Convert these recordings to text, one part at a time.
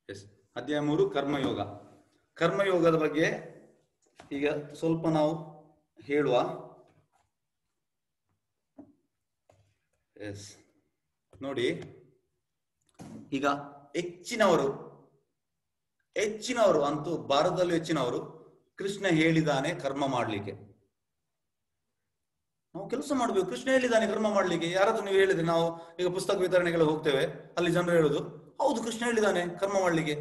S ಅಧ್ಯಾಯ ಮೂರು ಕರ್ಮಯೋಗ ಕರ್ಮಯೋಗದ ಬಗ್ಗೆ ಈಗ ಸ್ವಲ್ಪ ನಾವು ಹೇಳುವ ಎಸ್ ನೋಡಿ ಈಗ ಹೆಚ್ಚಿನವರು ಹೆಚ್ಚಿನವರು ಅಂತೂ ಭಾರತದಲ್ಲಿ ಹೆಚ್ಚಿನವರು ಕೃಷ್ಣ ಹೇಳಿದಾನೆ ಕರ್ಮ ಮಾಡ್ಲಿಕ್ಕೆ ನಾವು ಕೆಲಸ ಮಾಡ್ಬೇಕು ಕೃಷ್ಣ ಹೇಳಿದಾನೆ ಕರ್ಮ ಮಾಡ್ಲಿಕ್ಕೆ ಯಾರಾದ್ರೂ ನೀವು ಹೇಳಿದ್ರೆ ನಾವು ಈಗ ಪುಸ್ತಕ ವಿತರಣೆಗಳು ಹೋಗ್ತೇವೆ ಅಲ್ಲಿ ಜನರು ಹೇಳುದು ಹೌದು ಕೃಷ್ಣ ಹೇಳಿದಾನೆ ಕರ್ಮ ಮಾಡ್ಲಿಕ್ಕೆ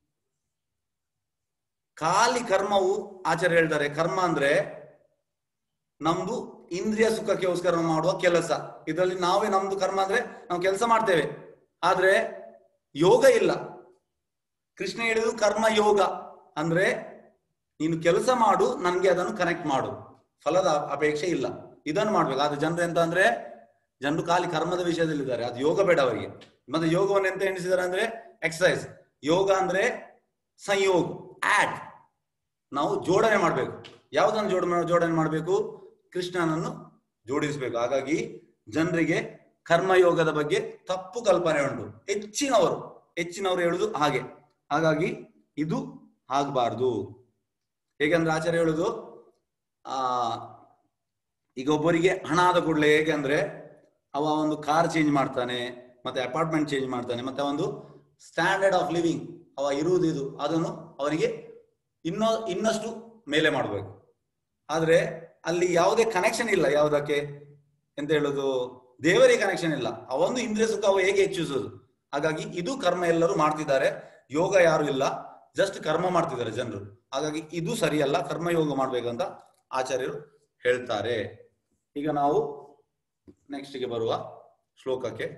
ಖಾಲಿ ಕರ್ಮವು ಆಚಾರ್ಯ ಹೇಳ್ತಾರೆ ಕರ್ಮ ಅಂದ್ರೆ ನಮ್ದು ಇಂದ್ರಿಯ ಸುಖಕ್ಕೋಸ್ಕರ ಮಾಡುವ ಕೆಲಸ ಇದರಲ್ಲಿ ನಾವೇ ನಮ್ದು ಕರ್ಮ ಅಂದ್ರೆ ನಾವು ಕೆಲಸ ಮಾಡ್ತೇವೆ ಆದ್ರೆ ಯೋಗ ಇಲ್ಲ ಕೃಷ್ಣ ಹೇಳಿದ್ರು ಕರ್ಮ ಯೋಗ ಅಂದ್ರೆ ನೀನು ಕೆಲಸ ಮಾಡು ನನ್ಗೆ ಅದನ್ನು ಕನೆಕ್ಟ್ ಮಾಡು ಫಲದ ಅಪೇಕ್ಷೆ ಇಲ್ಲ ಇದನ್ನು ಮಾಡ್ಬೇಕು ಆದ್ರೆ ಜನರು ಎಂತ ಅಂದ್ರೆ ಜನರು ಖಾಲಿ ಕರ್ಮದ ವಿಷಯದಲ್ಲಿದ್ದಾರೆ ಅದು ಯೋಗ ಬೇಡ ಅವರಿಗೆ ಮತ್ತೆ ಯೋಗವನ್ನು ಎಂತ ಎಣಿಸಿದ್ದಾರೆ ಅಂದ್ರೆ ಎಕ್ಸಸೈಸ್ ಯೋಗ ಅಂದ್ರೆ ಸಂಯೋಗ ಆಡ್ ನಾವು ಜೋಡಣೆ ಮಾಡ್ಬೇಕು ಯಾವುದನ್ನು ಜೋಡ ಜೋಡಣೆ ಮಾಡಬೇಕು ಕೃಷ್ಣನನ್ನು ಜೋಡಿಸಬೇಕು ಹಾಗಾಗಿ ಜನರಿಗೆ ಕರ್ಮಯೋಗದ ಬಗ್ಗೆ ತಪ್ಪು ಕಲ್ಪನೆ ಉಂಟು ಹೆಚ್ಚಿನವರು ಹೆಚ್ಚಿನವರು ಹೇಳುದು ಹಾಗೆ ಹಾಗಾಗಿ ಇದು ಆಗಬಾರ್ದು ಹೇಗೆಂದ್ರೆ ಆಚಾರ್ಯ ಹೇಳುದು ಆ ಈಗ ಒಬ್ಬರಿಗೆ ಹಣ ಆದ ಕೂಡಲೇ ಹೇಗೆ ಅಂದ್ರೆ ಅವ ಒಂದು ಕಾರ್ ಚೇಂಜ್ ಮಾಡ್ತಾನೆ ಮತ್ತೆ ಅಪಾರ್ಟ್ಮೆಂಟ್ ಚೇಂಜ್ ಮಾಡ್ತಾನೆ ಮತ್ತೆ ಒಂದು ಸ್ಟ್ಯಾಂಡರ್ಡ್ ಆಫ್ ಲಿವಿಂಗ್ ಅವ ಇರುವುದು ಇದು ಅದನ್ನು ಅವನಿಗೆ ಇನ್ನೂ ಇನ್ನಷ್ಟು ಮೇಲೆ ಮಾಡಬೇಕು ಆದ್ರೆ ಅಲ್ಲಿ ಯಾವುದೇ ಕನೆಕ್ಷನ್ ಇಲ್ಲ ಯಾವುದಕ್ಕೆ ಎಂತ ಹೇಳುದು ದೇವರಿಗೆ ಕನೆಕ್ಷನ್ ಇಲ್ಲ ಅವೊಂದು ಇಂದ್ರಿಯ ಸುಖ ಅವ ಹೇಗೆ ಹೆಚ್ಚಿಸೋದು ಹಾಗಾಗಿ ಇದು ಕರ್ಮ ಎಲ್ಲರೂ ಮಾಡ್ತಿದ್ದಾರೆ ಯೋಗ ಯಾರು ಇಲ್ಲ ಜಸ್ಟ್ ಕರ್ಮ ಮಾಡ್ತಿದ್ದಾರೆ ಜನರು ಹಾಗಾಗಿ ಇದು ಸರಿಯಲ್ಲ ಕರ್ಮಯೋಗ ಮಾಡ್ಬೇಕಂತ ಆಚಾರ್ಯರು ಹೇಳ್ತಾರೆ ಈಗ ನಾವು ನೆಕ್ಸ್ಟ್ ಗೆ ಬರುವ ಶ್ಲೋಕಕ್ಕೆ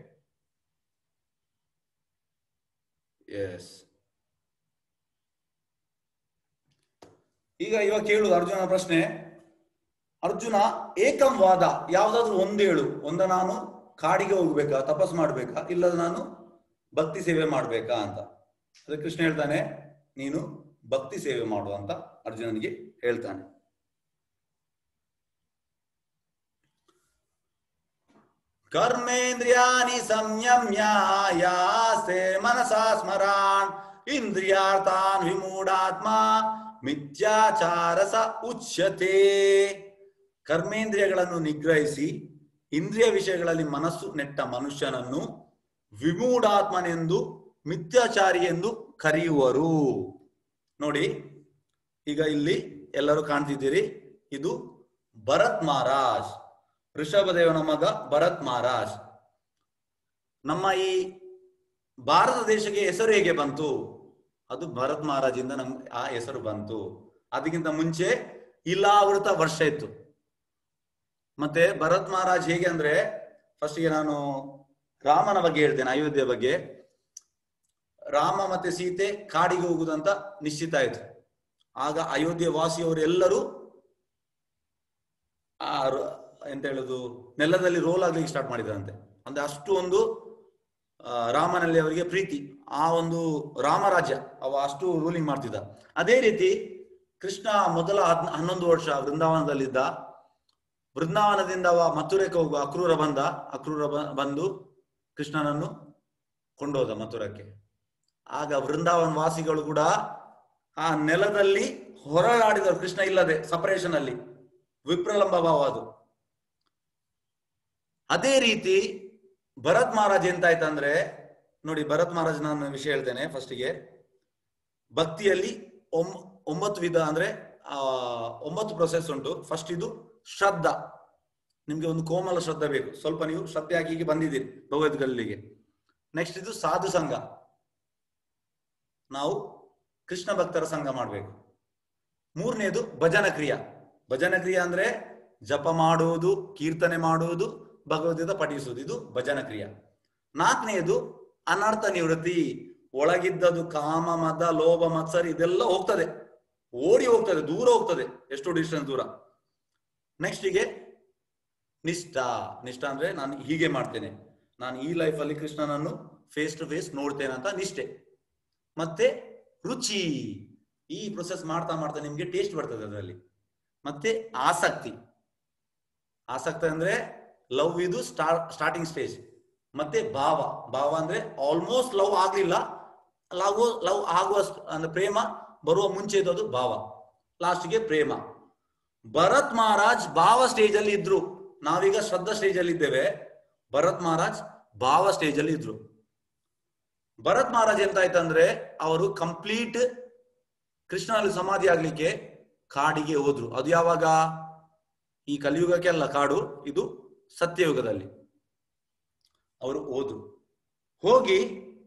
ಎಸ್ ಈಗ ಇವಾಗ ಕೇಳುದು ಅರ್ಜುನ ಪ್ರಶ್ನೆ ಅರ್ಜುನ ಏಕಂ ವಾದ ಯಾವ್ದಾದ್ರು ಒಂದು ಹೇಳು ಒಂದ ನಾನು ಕಾಡಿಗೆ ಹೋಗ್ಬೇಕಾ ತಪಸ್ ಮಾಡ್ಬೇಕಾ ಇಲ್ಲದ ನಾನು ಭಕ್ತಿ ಸೇವೆ ಮಾಡ್ಬೇಕಾ ಅಂತ ಅದಕ್ಕೆ ಕೃಷ್ಣ ಹೇಳ್ತಾನೆ ನೀನು ಭಕ್ತಿ ಸೇವೆ ಮಾಡು ಅಂತ ಅರ್ಜುನನಿಗೆ ಹೇಳ್ತಾನೆ ಕರ್ಮೇಂದ್ರಿಯಾಣಿ ಸಂಯಮ್ಯ ಯಾಸ್ತೆ ಮನಸಾ ಸ್ಮರಾನ್ ಇಂದ್ರಿಯಾರ್ಥಾನ್ ವಿಮೂಢಾತ್ಮ ಮಿಥ್ಯಾಚಾರ ಸ ಉಚ್ಯತೆ ಕರ್ಮೇಂದ್ರಿಯಗಳನ್ನು ನಿಗ್ರಹಿಸಿ ಇಂದ್ರಿಯ ವಿಷಯಗಳಲ್ಲಿ ಮನಸ್ಸು ನೆಟ್ಟ ಮನುಷ್ಯನನ್ನು ವಿಮೂಢಾತ್ಮನೆಂದು ಮಿಥ್ಯಾಚಾರಿ ಎಂದು ಕರೆಯುವರು ನೋಡಿ ಈಗ ಇಲ್ಲಿ ಎಲ್ಲರೂ ಕಾಣ್ತಿದ್ದೀರಿ ಇದು ಭರತ್ ಮಹಾರಾಜ್ ಋಷಭದೇವನ ಮಗ ಭರತ್ ಮಹಾರಾಜ್ ನಮ್ಮ ಈ ಭಾರತ ದೇಶಕ್ಕೆ ಹೆಸರು ಹೇಗೆ ಬಂತು ಅದು ಭರತ್ ಮಹಾರಾಜಿಂದ ನಮ್ಗೆ ಆ ಹೆಸರು ಬಂತು ಅದಕ್ಕಿಂತ ಮುಂಚೆ ಇಲಾವೃತ ವರ್ಷ ಇತ್ತು ಮತ್ತೆ ಭರತ್ ಮಹಾರಾಜ್ ಹೇಗೆ ಅಂದ್ರೆ ಫಸ್ಟ್ಗೆ ನಾನು ರಾಮನ ಬಗ್ಗೆ ಹೇಳ್ತೇನೆ ಅಯೋಧ್ಯೆ ಬಗ್ಗೆ ರಾಮ ಮತ್ತೆ ಸೀತೆ ಕಾಡಿಗೆ ಹೋಗುದಂತ ನಿಶ್ಚಿತ ಆಯ್ತು ಆಗ ಅಯೋಧ್ಯೆ ವಾಸಿಯವರು ಎಲ್ಲರೂ ಆ ರ- ಎಂತ ಹೇಳುದು ನೆಲದಲ್ಲಿ ರೋಲ್ ಆಗ್ಲಿಕ್ಕೆ ಸ್ಟಾರ್ಟ್ ಮಾಡಿದ್ರಂತೆ ಅಂದ್ರೆ ಅಷ್ಟು ಒಂದು ಆ, ರಾಮನಲ್ಲಿ ಅವರಿಗೆ ಪ್ರೀತಿ ಆ ಒಂದು ರಾಮರಾಜ್ಯ ಅವ ಅಷ್ಟು ರೂಲಿಂಗ್ ಮಾಡ್ತಿದ್ದ ಅದೇ ರೀತಿ ಕೃಷ್ಣ ಮೊದಲ ಹದ್ ಹನ್ನೊಂದು ವರ್ಷ ವೃಂದಾವನದಲ್ಲಿದ್ದ ವೃಂದಾವನದಿಂದ ಅವ ಮಥುರೆಗೆ ಹೋಗುವ ಅಕ್ರೂರ ಬಂದ ಅಕ್ರೂರ ಬ- ಬಂದು ಕೃಷ್ಣನನ್ನು ಕೊಂಡೋದ ಮಥುರಕ್ಕೆ ಆಗ ವೃಂದಾವನ ವಾಸಿಗಳು ಕೂಡ ಆ ನೆಲದಲ್ಲಿ ಹೊರಗಾಡಿದರು ಕೃಷ್ಣ ಇಲ್ಲದೆ ಸಪರೇಷನ್ ಅಲ್ಲಿ ವಿಪ್ರಲಂಬ ಭಾವ ಅದು ಅದೇ ರೀತಿ ಭರತ್ ಮಹಾರಾಜ್ ಎಂತ ಆಯ್ತಂದ್ರೆ ನೋಡಿ ಭರತ್ ಮಹಾರಾಜ್ ನಾನು ವಿಷಯ ಹೇಳ್ತೇನೆ ಫಸ್ಟಿಗೆ ಭಕ್ತಿಯಲ್ಲಿ ಒಮ್ ಒಂಬತ್ತು ವಿಧ ಅಂದ್ರೆ ಆ ಒಂಬತ್ತು ಪ್ರೊಸೆಸ್ ಉಂಟು ಫಸ್ಟ್ ಇದು ಶ್ರದ್ಧಾ ನಿಮ್ಗೆ ಒಂದು ಕೋಮಲ ಶ್ರದ್ಧೆ ಬೇಕು ಸ್ವಲ್ಪ ನೀವು ಶ್ರದ್ಧೆ ಹಾಕಿ ಹೀಗೆ ಬಂದಿದ್ದೀರಿ ಭಗವದ್ಗಲ್ಲಿಗೆ ನೆಕ್ಸ್ಟ್ ಇದು ಸಾಧು ಸಂಘ ನಾವು ಕೃಷ್ಣ ಭಕ್ತರ ಸಂಘ ಮಾಡಬೇಕು ಮೂರನೇದು ಭಜನ ಕ್ರಿಯಾ ಭಜನ ಕ್ರಿಯಾ ಅಂದ್ರೆ ಜಪ ಮಾಡುವುದು ಕೀರ್ತನೆ ಮಾಡುವುದು ಭಗವದ್ಗೀತ ಪಠಿಸುವುದು ಇದು ಭಜನ ಕ್ರಿಯಾ ನಾಲ್ಕನೆಯದು ಅನರ್ಥ ನಿವೃತ್ತಿ ಒಳಗಿದ್ದದು ಕಾಮ ಮದ ಲೋಭ ಮತ್ಸರ ಇದೆಲ್ಲ ಹೋಗ್ತದೆ ಓಡಿ ಹೋಗ್ತದೆ ದೂರ ಹೋಗ್ತದೆ ಎಷ್ಟು ಡಿಸ್ಟೆನ್ಸ್ ದೂರ ನೆಕ್ಸ್ಟಿಗೆ ನಿಷ್ಠ ನಿಷ್ಠ ಅಂದ್ರೆ ನಾನು ಹೀಗೆ ಮಾಡ್ತೇನೆ ನಾನು ಈ ಲೈಫಲ್ಲಿ ಕೃಷ್ಣನನ್ನು ಫೇಸ್ ಟು ಫೇಸ್ ನೋಡ್ತೇನೆ ಅಂತ ನಿಷ್ಠೆ ಮತ್ತೆ ರುಚಿ ಈ ಪ್ರೊಸೆಸ್ ಮಾಡ್ತಾ ಮಾಡ್ತಾ ನಿಮ್ಗೆ ಟೇಸ್ಟ್ ಬರ್ತದೆ ಅದರಲ್ಲಿ ಮತ್ತೆ ಆಸಕ್ತಿ ಆಸಕ್ತಿ ಅಂದ್ರೆ ಲವ್ ಇದು ಸ್ಟಾರ್ ಸ್ಟಾರ್ಟಿಂಗ್ ಸ್ಟೇಜ್ ಮತ್ತೆ ಭಾವ ಭಾವ ಅಂದ್ರೆ ಆಲ್ಮೋಸ್ಟ್ ಲವ್ ಆಗ್ಲಿಲ್ಲ ಲವ್ ಲವ್ ಆಗುವ ಅಂದ್ರೆ ಪ್ರೇಮ ಬರುವ ಮುಂಚೆ ಇದ್ದದ್ದು ಭಾವ ಲಾಸ್ಟ್ಗೆ ಪ್ರೇಮ ಭರತ್ ಮಹಾರಾಜ್ ಭಾವ ಸ್ಟೇಜ್ ಅಲ್ಲಿ ಇದ್ರು ನಾವೀಗ ಶ್ರದ್ಧಾ ಸ್ಟೇಜ್ ಅಲ್ಲಿ ಇದ್ದೇವೆ ಭರತ್ ಮಹಾರಾಜ್ ಭಾವ ಸ್ಟೇಜ್ ಅಲ್ಲಿ ಇದ್ರು ಭರತ್ ಮಹಾರಾಜ್ ಎಂತ ಆಯ್ತಂದ್ರೆ ಅವರು ಕಂಪ್ಲೀಟ್ ಕೃಷ್ಣನಲ್ಲಿ ಸಮಾಧಿ ಆಗ್ಲಿಕ್ಕೆ ಕಾಡಿಗೆ ಹೋದ್ರು ಅದು ಯಾವಾಗ ಈ ಕಲಿಯುಗಕ್ಕೆಲ್ಲ ಕಾಡು ಇದು ಸತ್ಯಯುಗದಲ್ಲಿ ಅವರು ಹೋದ್ರು ಹೋಗಿ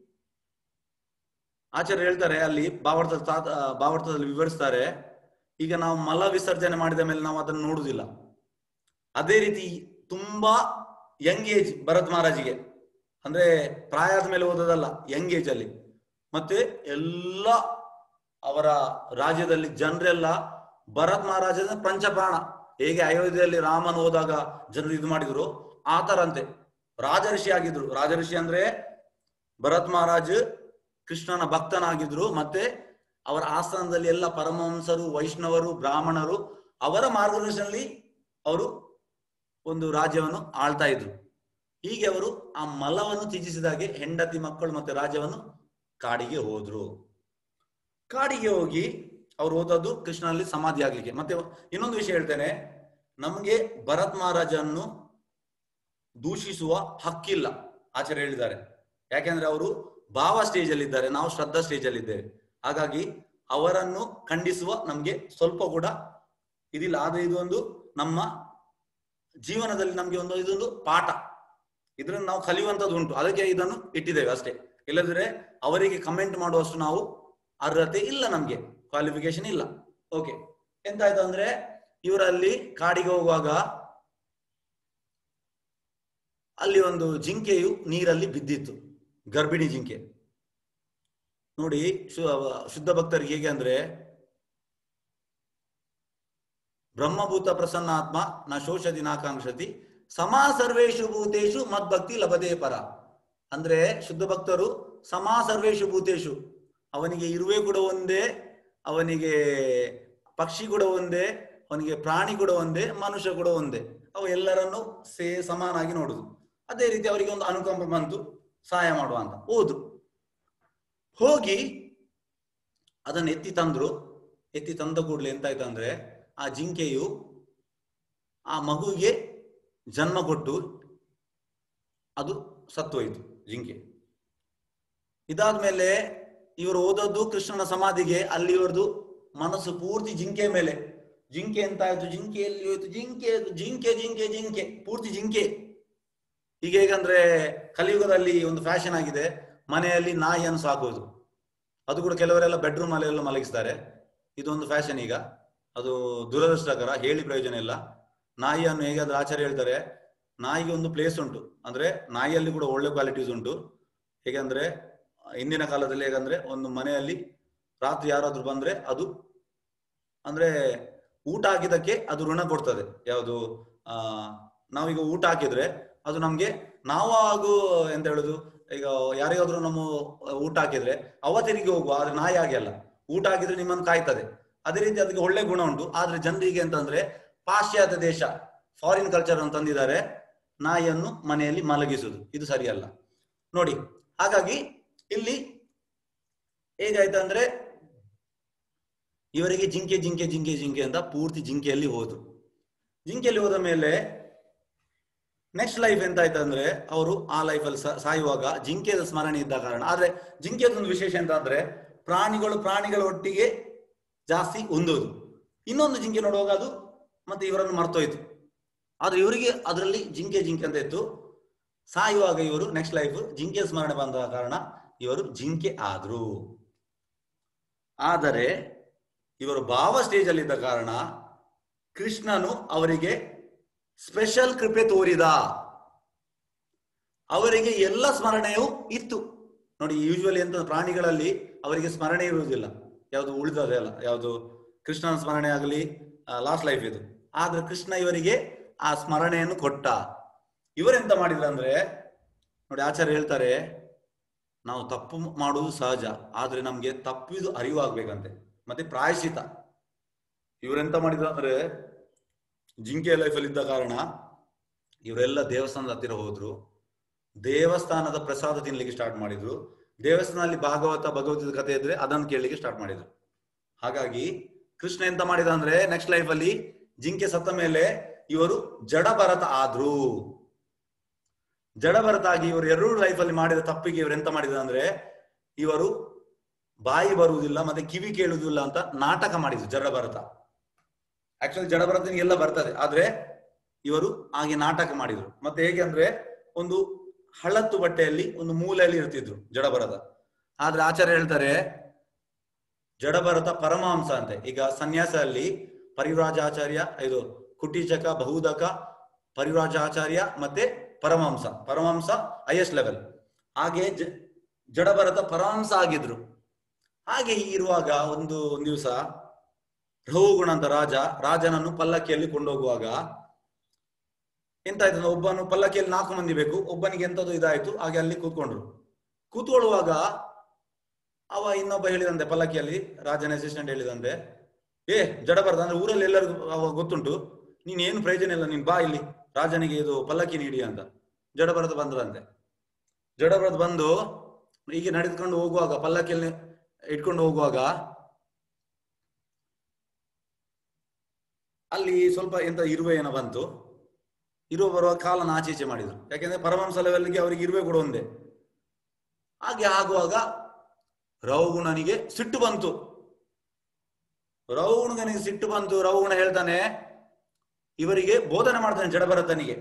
ಆಚಾರ್ಯ ಹೇಳ್ತಾರೆ ಅಲ್ಲಿ ಭಾವಾರ್ಥ ಭಾವಾರ್ಥದಲ್ಲಿ ವಿವರಿಸ್ತಾರೆ ಈಗ ನಾವು ಮಲ ವಿಸರ್ಜನೆ ಮಾಡಿದ ಮೇಲೆ ನಾವು ಅದನ್ನು ನೋಡುದಿಲ್ಲ ಅದೇ ರೀತಿ ತುಂಬಾ ಯಂಗ್ ಏಜ್ ಭರತ್ ಮಹಾರಾಜಿಗೆ ಅಂದ್ರೆ ಪ್ರಾಯ ಆದ್ಮೇಲೆ ಓದೋದಲ್ಲ ಯಂಗ್ ಏಜ್ ಅಲ್ಲಿ ಮತ್ತೆ ಎಲ್ಲ ಅವರ ರಾಜ್ಯದಲ್ಲಿ ಜನರೆಲ್ಲ ಭರತ್ ಮಹಾರಾಜನ ಪಂಚಪ್ರಾಣ ಹೇಗೆ ಅಯೋಧ್ಯೆಯಲ್ಲಿ ರಾಮನ್ ಹೋದಾಗ ಜನರು ಇದು ಮಾಡಿದ್ರು ಆ ತರ ಅಂತೆ ರಾಜಋಷಿ ಆಗಿದ್ರು ರಾಜಋಷಿ ಅಂದ್ರೆ ಭರತ್ ಮಹಾರಾಜ್ ಕೃಷ್ಣನ ಭಕ್ತನಾಗಿದ್ರು ಮತ್ತೆ ಅವರ ಆಸ್ಥಾನದಲ್ಲಿ ಎಲ್ಲ ಪರಮಹಂಸರು ವೈಷ್ಣವರು ಬ್ರಾಹ್ಮಣರು ಅವರ ಮಾರ್ಗದರ್ಶನದಲ್ಲಿ ಅವರು ಒಂದು ರಾಜ್ಯವನ್ನು ಆಳ್ತಾ ಇದ್ರು ಹೀಗೆ ಅವರು ಆ ಮಲವನ್ನು ತ್ಯಜಿಸಿದಾಗೆ ಹೆಂಡತಿ ಮಕ್ಕಳು ಮತ್ತೆ ರಾಜ್ಯವನ್ನು ಕಾಡಿಗೆ ಹೋದ್ರು ಕಾಡಿಗೆ ಹೋಗಿ ಅವ್ರು ಓದೋದು ಕೃಷ್ಣನಲ್ಲಿ ಸಮಾಧಿ ಆಗ್ಲಿಕ್ಕೆ ಮತ್ತೆ ಇನ್ನೊಂದು ವಿಷಯ ಹೇಳ್ತೇನೆ ನಮ್ಗೆ ಭರತ್ ಮಹಾರಾಜನ್ನು ದೂಷಿಸುವ ಹಕ್ಕಿಲ್ಲ ಆಚಾರ್ಯ ಹೇಳಿದ್ದಾರೆ ಯಾಕೆಂದ್ರೆ ಅವರು ಭಾವ ಸ್ಟೇಜ್ ಅಲ್ಲಿ ಇದ್ದಾರೆ ನಾವು ಶ್ರದ್ಧಾ ಸ್ಟೇಜ್ ಅಲ್ಲಿ ಇದ್ದೇವೆ ಹಾಗಾಗಿ ಅವರನ್ನು ಖಂಡಿಸುವ ನಮ್ಗೆ ಸ್ವಲ್ಪ ಕೂಡ ಇದಿಲ್ಲ ಆದ್ರೆ ಇದು ಒಂದು ನಮ್ಮ ಜೀವನದಲ್ಲಿ ನಮ್ಗೆ ಒಂದು ಇದೊಂದು ಪಾಠ ಇದನ್ನು ನಾವು ಕಲಿಯುವಂತದ್ದು ಉಂಟು ಅದಕ್ಕೆ ಇದನ್ನು ಇಟ್ಟಿದ್ದೇವೆ ಅಷ್ಟೇ ಇಲ್ಲದಿದ್ರೆ ಅವರಿಗೆ ಕಮೆಂಟ್ ಮಾಡುವಷ್ಟು ನಾವು ಅರ್ಹತೆ ಇಲ್ಲ ನಮ್ಗೆ ಕ್ವಾಲಿಫಿಕೇಶನ್ ಇಲ್ಲ ಓಕೆ ಎಂತಾಯ್ತು ಅಂದ್ರೆ ಇವರಲ್ಲಿ ಕಾಡಿಗೆ ಹೋಗುವಾಗ ಅಲ್ಲಿ ಒಂದು ಜಿಂಕೆಯು ನೀರಲ್ಲಿ ಬಿದ್ದಿತ್ತು ಗರ್ಭಿಣಿ ಜಿಂಕೆ ನೋಡಿ ಶು- ಶುದ್ಧ ಭಕ್ತರಿಗೆ ಹೇಗೆ ಅಂದ್ರೆ ಬ್ರಹ್ಮಭೂತ ಪ್ರಸನ್ನಾತ್ಮ ನ ಶೋಷದಿ ನಾಕಾಂಕ್ಷತಿ ಸಮಾ ಸರ್ವೇಶು ಭೂತೇಶು ಮದ್ಭಕ್ತಿ ಲಭದೇ ಪರ ಅಂದ್ರೆ ಶುದ್ಧ ಭಕ್ತರು ಸಮಾ ಸರ್ವೇಶು ಭೂತೇಶು ಅವನಿಗೆ ಇರುವೆ ಕೂಡ ಒಂದೇ ಅವನಿಗೆ ಪಕ್ಷಿ ಕೂಡ ಒಂದೇ ಅವನಿಗೆ ಪ್ರಾಣಿ ಕೂಡ ಒಂದೇ ಮನುಷ್ಯ ಕೂಡ ಒಂದೇ ಅವು ಎಲ್ಲರನ್ನು ಸೇ ಸಮಾನಾಗಿ ನೋಡುದು ಅದೇ ರೀತಿ ಅವರಿಗೆ ಒಂದು ಅನುಕಂಪ ಬಂತು ಸಹಾಯ ಮಾಡುವ ಅಂತ ಹೋದ್ರು ಹೋಗಿ ಅದನ್ನು ಎತ್ತಿ ತಂದ್ರು ಎತ್ತಿ ತಂದ ಕೂಡಲೇ ಎಂತಾಯ್ತು ಅಂದ್ರೆ ಆ ಜಿಂಕೆಯು ಆ ಮಗುವಿಗೆ ಜನ್ಮ ಕೊಟ್ಟು ಅದು ಸತ್ತೋಯ್ತು ಜಿಂಕೆ ಇದಾದ್ಮೇಲೆ ಇವರು ಓದೋದು ಕೃಷ್ಣನ ಸಮಾಧಿಗೆ ಅಲ್ಲಿ ಇವ್ರದ್ದು ಮನಸ್ಸು ಪೂರ್ತಿ ಜಿಂಕೆ ಮೇಲೆ ಜಿಂಕೆ ಎಂತ ಆಯ್ತು ಜಿಂಕೆ ಎಲ್ಲಿ ಹೋಯ್ತು ಜಿಂಕೆ ಜಿಂಕೆ ಜಿಂಕೆ ಜಿಂಕೆ ಪೂರ್ತಿ ಜಿಂಕೆ ಈಗ ಹೇಗಂದ್ರೆ ಕಲಿಯುಗದಲ್ಲಿ ಒಂದು ಫ್ಯಾಷನ್ ಆಗಿದೆ ಮನೆಯಲ್ಲಿ ನಾಯಿಯನ್ನು ಸಾಕೋದು ಅದು ಕೂಡ ಕೆಲವರೆಲ್ಲ ಬೆಡ್ರೂಮ್ ಅಲ್ಲಿ ಎಲ್ಲ ಮಲಗಿಸ್ತಾರೆ ಇದೊಂದು ಫ್ಯಾಷನ್ ಈಗ ಅದು ದುರದೃಷ್ಟಕರ ಹೇಳಿ ಪ್ರಯೋಜನ ಇಲ್ಲ ನಾಯಿಯನ್ನು ಹೇಗಾದ್ರೆ ಆಚಾರ್ಯ ಹೇಳ್ತಾರೆ ನಾಯಿಗೆ ಒಂದು ಪ್ಲೇಸ್ ಉಂಟು ಅಂದ್ರೆ ನಾಯಿಯಲ್ಲಿ ಕೂಡ ಒಳ್ಳೆ ಕ್ವಾಲಿಟೀಸ್ ಉಂಟು ಹೇಗಂದ್ರೆ ಹಿಂದಿನ ಕಾಲದಲ್ಲಿ ಹೇಗಂದ್ರೆ ಒಂದು ಮನೆಯಲ್ಲಿ ರಾತ್ರಿ ಯಾರಾದ್ರೂ ಬಂದ್ರೆ ಅದು ಅಂದ್ರೆ ಊಟ ಹಾಕಿದಕ್ಕೆ ಅದು ಋಣ ಕೊಡ್ತದೆ ಯಾವುದು ಆ ನಾವೀಗ ಊಟ ಹಾಕಿದ್ರೆ ಅದು ನಮ್ಗೆ ನಾವು ಹಾಗೂ ಎಂತ ಹೇಳುದು ಈಗ ಯಾರಿಗಾದ್ರೂ ನಮ್ಮ ಊಟ ಹಾಕಿದ್ರೆ ಅವತ್ತಿನಿಗೆ ಹೋಗುವ ಆದ್ರೆ ನಾಯಿ ಹಾಗೆ ಅಲ್ಲ ಊಟ ಹಾಕಿದ್ರೆ ನಿಮ್ಮನ್ನು ಕಾಯ್ತದೆ ಅದೇ ರೀತಿ ಅದಕ್ಕೆ ಒಳ್ಳೆ ಗುಣ ಉಂಟು ಆದ್ರೆ ಜನರಿಗೆ ಅಂತಂದ್ರೆ ಪಾಶ್ಚಾತ್ಯ ದೇಶ ಫಾರಿನ್ ಕಲ್ಚರ್ ಅನ್ನು ತಂದಿದ್ದಾರೆ ನಾಯಿಯನ್ನು ಮನೆಯಲ್ಲಿ ಮಲಗಿಸುದು ಇದು ಸರಿಯಲ್ಲ ನೋಡಿ ಹಾಗಾಗಿ ಇಲ್ಲಿ ಹೇಗಾಯ್ತಂದ್ರೆ ಇವರಿಗೆ ಜಿಂಕೆ ಜಿಂಕೆ ಜಿಂಕೆ ಜಿಂಕೆ ಅಂತ ಪೂರ್ತಿ ಜಿಂಕೆಯಲ್ಲಿ ಹೋದ್ರು ಜಿಂಕೆಯಲ್ಲಿ ಹೋದ ಮೇಲೆ ನೆಕ್ಸ್ಟ್ ಲೈಫ್ ಎಂತ ಆಯ್ತಂದ್ರೆ ಅವರು ಆ ಲೈಫಲ್ಲಿ ಸಾಯುವಾಗ ಜಿಂಕೆದ ಸ್ಮರಣೆ ಇದ್ದ ಕಾರಣ ಆದ್ರೆ ಜಿಂಕೆದೊಂದು ವಿಶೇಷ ಎಂತ ಅಂದ್ರೆ ಪ್ರಾಣಿಗಳು ಪ್ರಾಣಿಗಳ ಒಟ್ಟಿಗೆ ಜಾಸ್ತಿ ಹೊಂದೋದು ಇನ್ನೊಂದು ಜಿಂಕೆ ನೋಡುವಾಗ ಅದು ಮತ್ತೆ ಇವರನ್ನು ಮರ್ತೋಯ್ತು ಆದ್ರೆ ಇವರಿಗೆ ಅದರಲ್ಲಿ ಜಿಂಕೆ ಜಿಂಕೆ ಅಂತ ಇತ್ತು ಸಾಯುವಾಗ ಇವರು ನೆಕ್ಸ್ಟ್ ಲೈಫ್ ಜಿಂಕೆ ಸ್ಮರಣೆ ಬಂದ ಕಾರಣ ಇವರು ಜಿಂಕೆ ಆದ್ರು ಆದರೆ ಇವರು ಭಾವ ಸ್ಟೇಜ್ ಅಲ್ಲಿ ಇದ್ದ ಕಾರಣ ಕೃಷ್ಣನು ಅವರಿಗೆ ಸ್ಪೆಷಲ್ ಕೃಪೆ ತೋರಿದ ಅವರಿಗೆ ಎಲ್ಲ ಸ್ಮರಣೆಯೂ ಇತ್ತು ನೋಡಿ ಯೂಶುವಲಿ ಎಂತ ಪ್ರಾಣಿಗಳಲ್ಲಿ ಅವರಿಗೆ ಸ್ಮರಣೆ ಇರುವುದಿಲ್ಲ ಯಾವುದು ಉಳಿದದೆ ಅಲ್ಲ ಯಾವುದು ಕೃಷ್ಣನ ಸ್ಮರಣೆ ಆಗಲಿ ಲಾಸ್ಟ್ ಲೈಫ್ ಇದು ಆದ್ರೆ ಕೃಷ್ಣ ಇವರಿಗೆ ಆ ಸ್ಮರಣೆಯನ್ನು ಕೊಟ್ಟ ಇವರೆಂತ ಮಾಡಿದ್ರು ಅಂದ್ರೆ ನೋಡಿ ಆಚಾರ್ಯ ಹೇಳ್ತಾರೆ ನಾವು ತಪ್ಪು ಮಾಡುವುದು ಸಹಜ ಆದ್ರೆ ನಮ್ಗೆ ತಪ್ಪಿದು ಅರಿವಾಗ್ಬೇಕಂತೆ ಮತ್ತೆ ಪ್ರಾಯಶ್ಚಿತ ಇವರೆಂತ ಮಾಡಿದ್ರು ಅಂದ್ರೆ ಜಿಂಕೆ ಲೈಫಲ್ಲಿ ಇದ್ದ ಕಾರಣ ಇವರೆಲ್ಲ ದೇವಸ್ಥಾನದ ಹತ್ತಿರ ಹೋದ್ರು ದೇವಸ್ಥಾನದ ಪ್ರಸಾದ ತಿನ್ಲಿಕ್ಕೆ ಸ್ಟಾರ್ಟ್ ಮಾಡಿದ್ರು ದೇವಸ್ಥಾನದಲ್ಲಿ ಭಾಗವತ ಭಗವದ್ಗೀತೆ ಕಥೆ ಇದ್ರೆ ಅದನ್ನು ಕೇಳಲಿಕ್ಕೆ ಸ್ಟಾರ್ಟ್ ಮಾಡಿದ್ರು ಹಾಗಾಗಿ ಕೃಷ್ಣ ಎಂತ ಮಾಡಿದ ಅಂದ್ರೆ ನೆಕ್ಸ್ಟ್ ಲೈಫ್ ಅಲ್ಲಿ ಜಿಂಕೆ ಸತ್ತ ಮೇಲೆ ಇವರು ಜಡ ಭರತ ಆದ್ರು ಜಡ ಭರತ ಆಗಿ ಇವರು ಎರಡು ಲೈಫ್ ಅಲ್ಲಿ ಮಾಡಿದ ತಪ್ಪಿಗೆ ಇವರು ಎಂತ ಮಾಡಿದ ಅಂದ್ರೆ ಇವರು ಬಾಯಿ ಬರುವುದಿಲ್ಲ ಮತ್ತೆ ಕಿವಿ ಕೇಳುವುದಿಲ್ಲ ಅಂತ ನಾಟಕ ಮಾಡಿದ್ರು ಜಡ ಭರತ ಆಕ್ಚುಲಿ ಜಡ ಭರತನಿಗೆ ಎಲ್ಲ ಬರ್ತದೆ ಆದ್ರೆ ಇವರು ಹಾಗೆ ನಾಟಕ ಮಾಡಿದ್ರು ಮತ್ತೆ ಹೇಗೆ ಅಂದ್ರೆ ಒಂದು ಹಳತ್ತು ಬಟ್ಟೆಯಲ್ಲಿ ಒಂದು ಮೂಲೆಯಲ್ಲಿ ಇರ್ತಿದ್ರು ಜಡಭರತ ಆದ್ರೆ ಆಚಾರ್ಯ ಹೇಳ್ತಾರೆ ಜಡಭರತ ಪರಮಹಂಸ ಅಂತೆ ಈಗ ಸನ್ಯಾಸದಲ್ಲಿ ಪರಿವ್ರಾಜಾಚಾರ್ಯ ಇದು ಕುಟೀಚಕ ಬಹುದಕ ಪರಿವ್ರಾಜಾಚಾರ್ಯ ಮತ್ತೆ ಪರಮಹಂಸ ಪರಮಹಂಸ ಹೈಯೆಸ್ಟ್ ಲೆವೆಲ್ ಹಾಗೆ ಜ- ಜಡಭರತ ಪರಮಹಂಸ ಆಗಿದ್ರು ಹಾಗೆ ಇರುವಾಗ ಒಂದು ಒಂದು ದಿವಸ ರಹುಗುಣ ಅಂತ ರಾಜ ರಾಜನನ್ನು ಪಲ್ಲಕ್ಕಿಯಲ್ಲಿ ಕೊಂಡೋಗುವಾಗ ಎಂತಾಯ್ತು ಅಂದ್ರೆ ಒಬ್ಬನು ಪಲ್ಲಕ್ಕಿಯಲ್ಲಿ ನಾಲ್ಕು ಮಂದಿ ಬೇಕು ಒಬ್ಬನಿಗೆ ಎಂತದ್ದು ಇದಾಯ್ತು ಹಾಗೆ ಅಲ್ಲಿ ಕೂತ್ಕೊಂಡ್ರು ಕೂತ್ಕೊಳ್ಳುವಾಗ ಅವ ಇನ್ನೊಬ್ಬ ಹೇಳಿದಂತೆ ಪಲ್ಲಕ್ಕಿಯಲ್ಲಿ ರಾಜನ ಅಸಿಸ್ಟೆಂಟ್ ಹೇಳಿದಂತೆ ಏ ಜಡಬಾರ್ದು ಅಂದ್ರೆ ಊರಲ್ಲಿ ಎಲ್ಲರಿಗೂ ಅವ ಗೊತ್ತುಂಟು ನೀನ್ ಏನು ಪ್ರಯೋಜನ ಇಲ್ಲ ನೀನ್ ಬಾ ಇಲ್ಲಿ ರಾಜನಿಗೆ ಇದು ಪಲ್ಲಕ್ಕಿ ನೀಡಿ ಅಂತ ಜಡಭರತ ಬಂದ್ರಂತೆ ಜಡಭರತ ಬಂದು ಹೀಗೆ ನಡೆದುಕೊಂಡು ಹೋಗುವಾಗ ಪಲ್ಲಕ್ಕಿಯಲ್ಲಿ ಇಟ್ಕೊಂಡು ಹೋಗುವಾಗ ಅಲ್ಲಿ ಸ್ವಲ್ಪ ಎಂತ ಇರುವೆ ಏನೋ ಬಂತು ಇರುವ ಬರುವ ಕಾಲನ ಆಚೆ ಈಚೆ ಮಾಡಿದ್ರು ಯಾಕೆಂದ್ರೆ ಪರಮಹಂಸ ಲೆವೆಲ್ಗೆ ಅವರಿಗೆ ಇರುವೆ ಕೂಡ ಒಂದೇ ಹಾಗೆ ಆಗುವಾಗ ರೌಗುಣನಿಗೆ ಸಿಟ್ಟು ಬಂತು ರೌಗುಣನಿಗೆ ಸಿಟ್ಟು ಬಂತು ರೌಗುಣ ಹೇಳ್ತಾನೆ ಇವರಿಗೆ ಬೋಧನೆ ಮಾಡ್ತಾನೆ ಜಡಭರತನಿಗೆ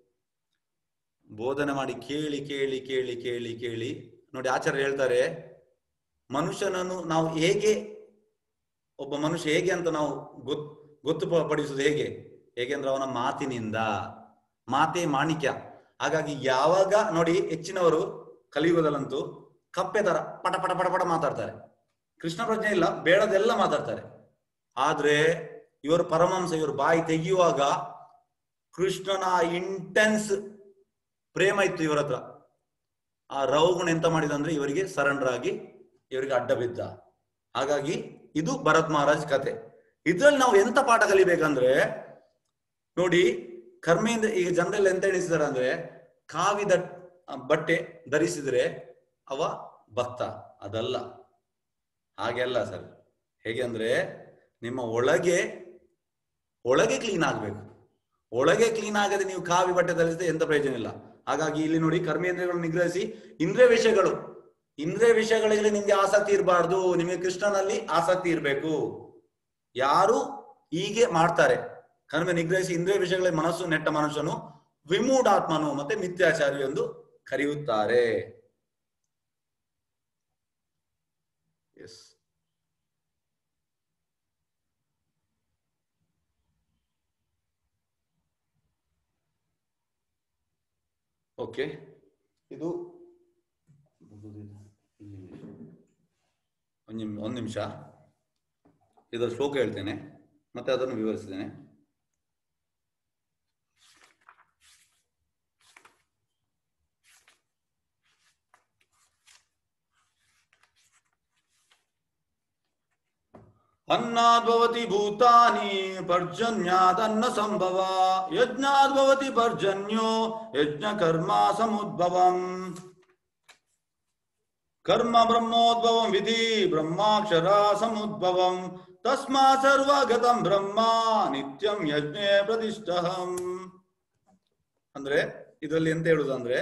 ಬೋಧನೆ ಮಾಡಿ ಕೇಳಿ ಕೇಳಿ ಕೇಳಿ ಕೇಳಿ ಕೇಳಿ ನೋಡಿ ಆಚಾರ್ಯ ಹೇಳ್ತಾರೆ ಮನುಷ್ಯನನ್ನು ನಾವು ಹೇಗೆ ಒಬ್ಬ ಮನುಷ್ಯ ಹೇಗೆ ಅಂತ ನಾವು ಗೊತ್ ಗೊತ್ತು ಪ- ಪಡಿಸುವುದು ಹೇಗೆ ಹೇಗೆಂದ್ರೆ ಅವನ ಮಾತಿನಿಂದ ಮಾತೇ ಮಾಣಿಕ್ಯ ಹಾಗಾಗಿ ಯಾವಾಗ ನೋಡಿ ಹೆಚ್ಚಿನವರು ಕಲಿಯುಗದಲ್ಲಂತೂ ಕಪ್ಪೆ ತರ ಪಟ ಪಟ ಪಟ ಪಟ ಮಾತಾಡ್ತಾರೆ ಕೃಷ್ಣ ಪ್ರಜ್ಞೆ ಇಲ್ಲ ಬೇಡದೆಲ್ಲ ಮಾತಾಡ್ತಾರೆ ಆದ್ರೆ ಇವರು ಪರಮಹಂಸ ಇವರು ಬಾಯಿ ತೆಗೆಯುವಾಗ ಕೃಷ್ಣನ ಇಂಟೆನ್ಸ್ ಪ್ರೇಮ ಇತ್ತು ಇವರ ಹತ್ರ ಆ ರೌಗುಣ ಎಂತ ಮಾಡಿದ ಅಂದ್ರೆ ಇವರಿಗೆ ಸರೆಂಡರ್ ಆಗಿ ಇವರಿಗೆ ಅಡ್ಡ ಬಿದ್ದ ಹಾಗಾಗಿ ಇದು ಭರತ್ ಮಹಾರಾಜ್ ಕತೆ ಇದ್ರಲ್ಲಿ ನಾವು ಎಂತ ಪಾಠ ಕಲಿಬೇಕಂದ್ರೆ ನೋಡಿ ಕರ್ಮೆಯಿಂದ ಈಗ ಜನರೆಲ್ಲ ಎಂತ ಎಣಿಸಿದಾರೆ ಅಂದ್ರೆ ಕಾವಿದ ಬಟ್ಟೆ ಧರಿಸಿದ್ರೆ ಅವ ಭಕ್ತ ಅದಲ್ಲ ಹಾಗೆಲ್ಲ ಸರ್ ಹೇಗೆ ಅಂದ್ರೆ ನಿಮ್ಮ ಒಳಗೆ ಒಳಗೆ ಕ್ಲೀನ್ ಆಗ್ಬೇಕು ಒಳಗೆ ಕ್ಲೀನ್ ಆಗದೆ ನೀವು ಕಾವಿ ಬಟ್ಟೆ ಧರಿಸಿದ್ರೆ ಎಂತ ಪ್ರಯೋಜನ ಇಲ್ಲ ಹಾಗಾಗಿ ಇಲ್ಲಿ ನೋಡಿ ಕರ್ಮೇಂದ್ರಿಯಗಳನ್ನು ನಿಗ್ರಹಿಸಿ ಇಂದ್ರಿಯ ವಿಷಯಗಳು ಇಂದ್ರಿಯ ವಿಷಯಗಳಿಗೆ ನಿಮ್ಗೆ ಆಸಕ್ತಿ ಇರಬಾರ್ದು ನಿಮಗೆ ಕೃಷ್ಣನಲ್ಲಿ ಆಸಕ್ತಿ ಇರಬೇಕು ಯಾರು ಹೀಗೆ ಮಾಡ್ತಾರೆ ಕರ್ಮ ನಿಗ್ರಹಿಸಿ ಇಂದ್ರಿಯ ವಿಷಯಗಳಿಗೆ ಮನಸ್ಸು ನೆಟ್ಟ ಮನುಷ್ಯನು ವಿಮೂಢಾತ್ಮನು ಮತ್ತೆ ಮಿಥ್ಯಾಚಾರಿ ಎಂದು ಕರೆಯುತ್ತಾರೆ ಎಸ್ ಓಕೆ ಇದು ಒಂದು ನಿಮ್- ಒಂದು ನಿಮಿಷ ಇದರ ಶ್ಲೋಕ ಹೇಳ್ತೇನೆ ಮತ್ತೆ ಅದನ್ನು ವಿವರಿಸ್ತೇನೆ अन्नाद्भवति भूतानि पर्जन्यादन्न सम्भव यज्ञाद्भवति पर्जन्यो यज्ञकर्मा समुद्भवम् कर्म ब्रह्मोद्भवं विधि ब्रह्माक्षरा समुद्भवम् तस्मा सर्वगतं ಬ್ರಹ್ಮ ನಿತ್ಯಂ ಯಜ್ಞೆ ಪ್ರತಿಷ್ಠಹಂ ಅಂದ್ರೆ ಇದರಲ್ಲಿ ಎಂತ ಹೇಳುದು ಅಂದ್ರೆ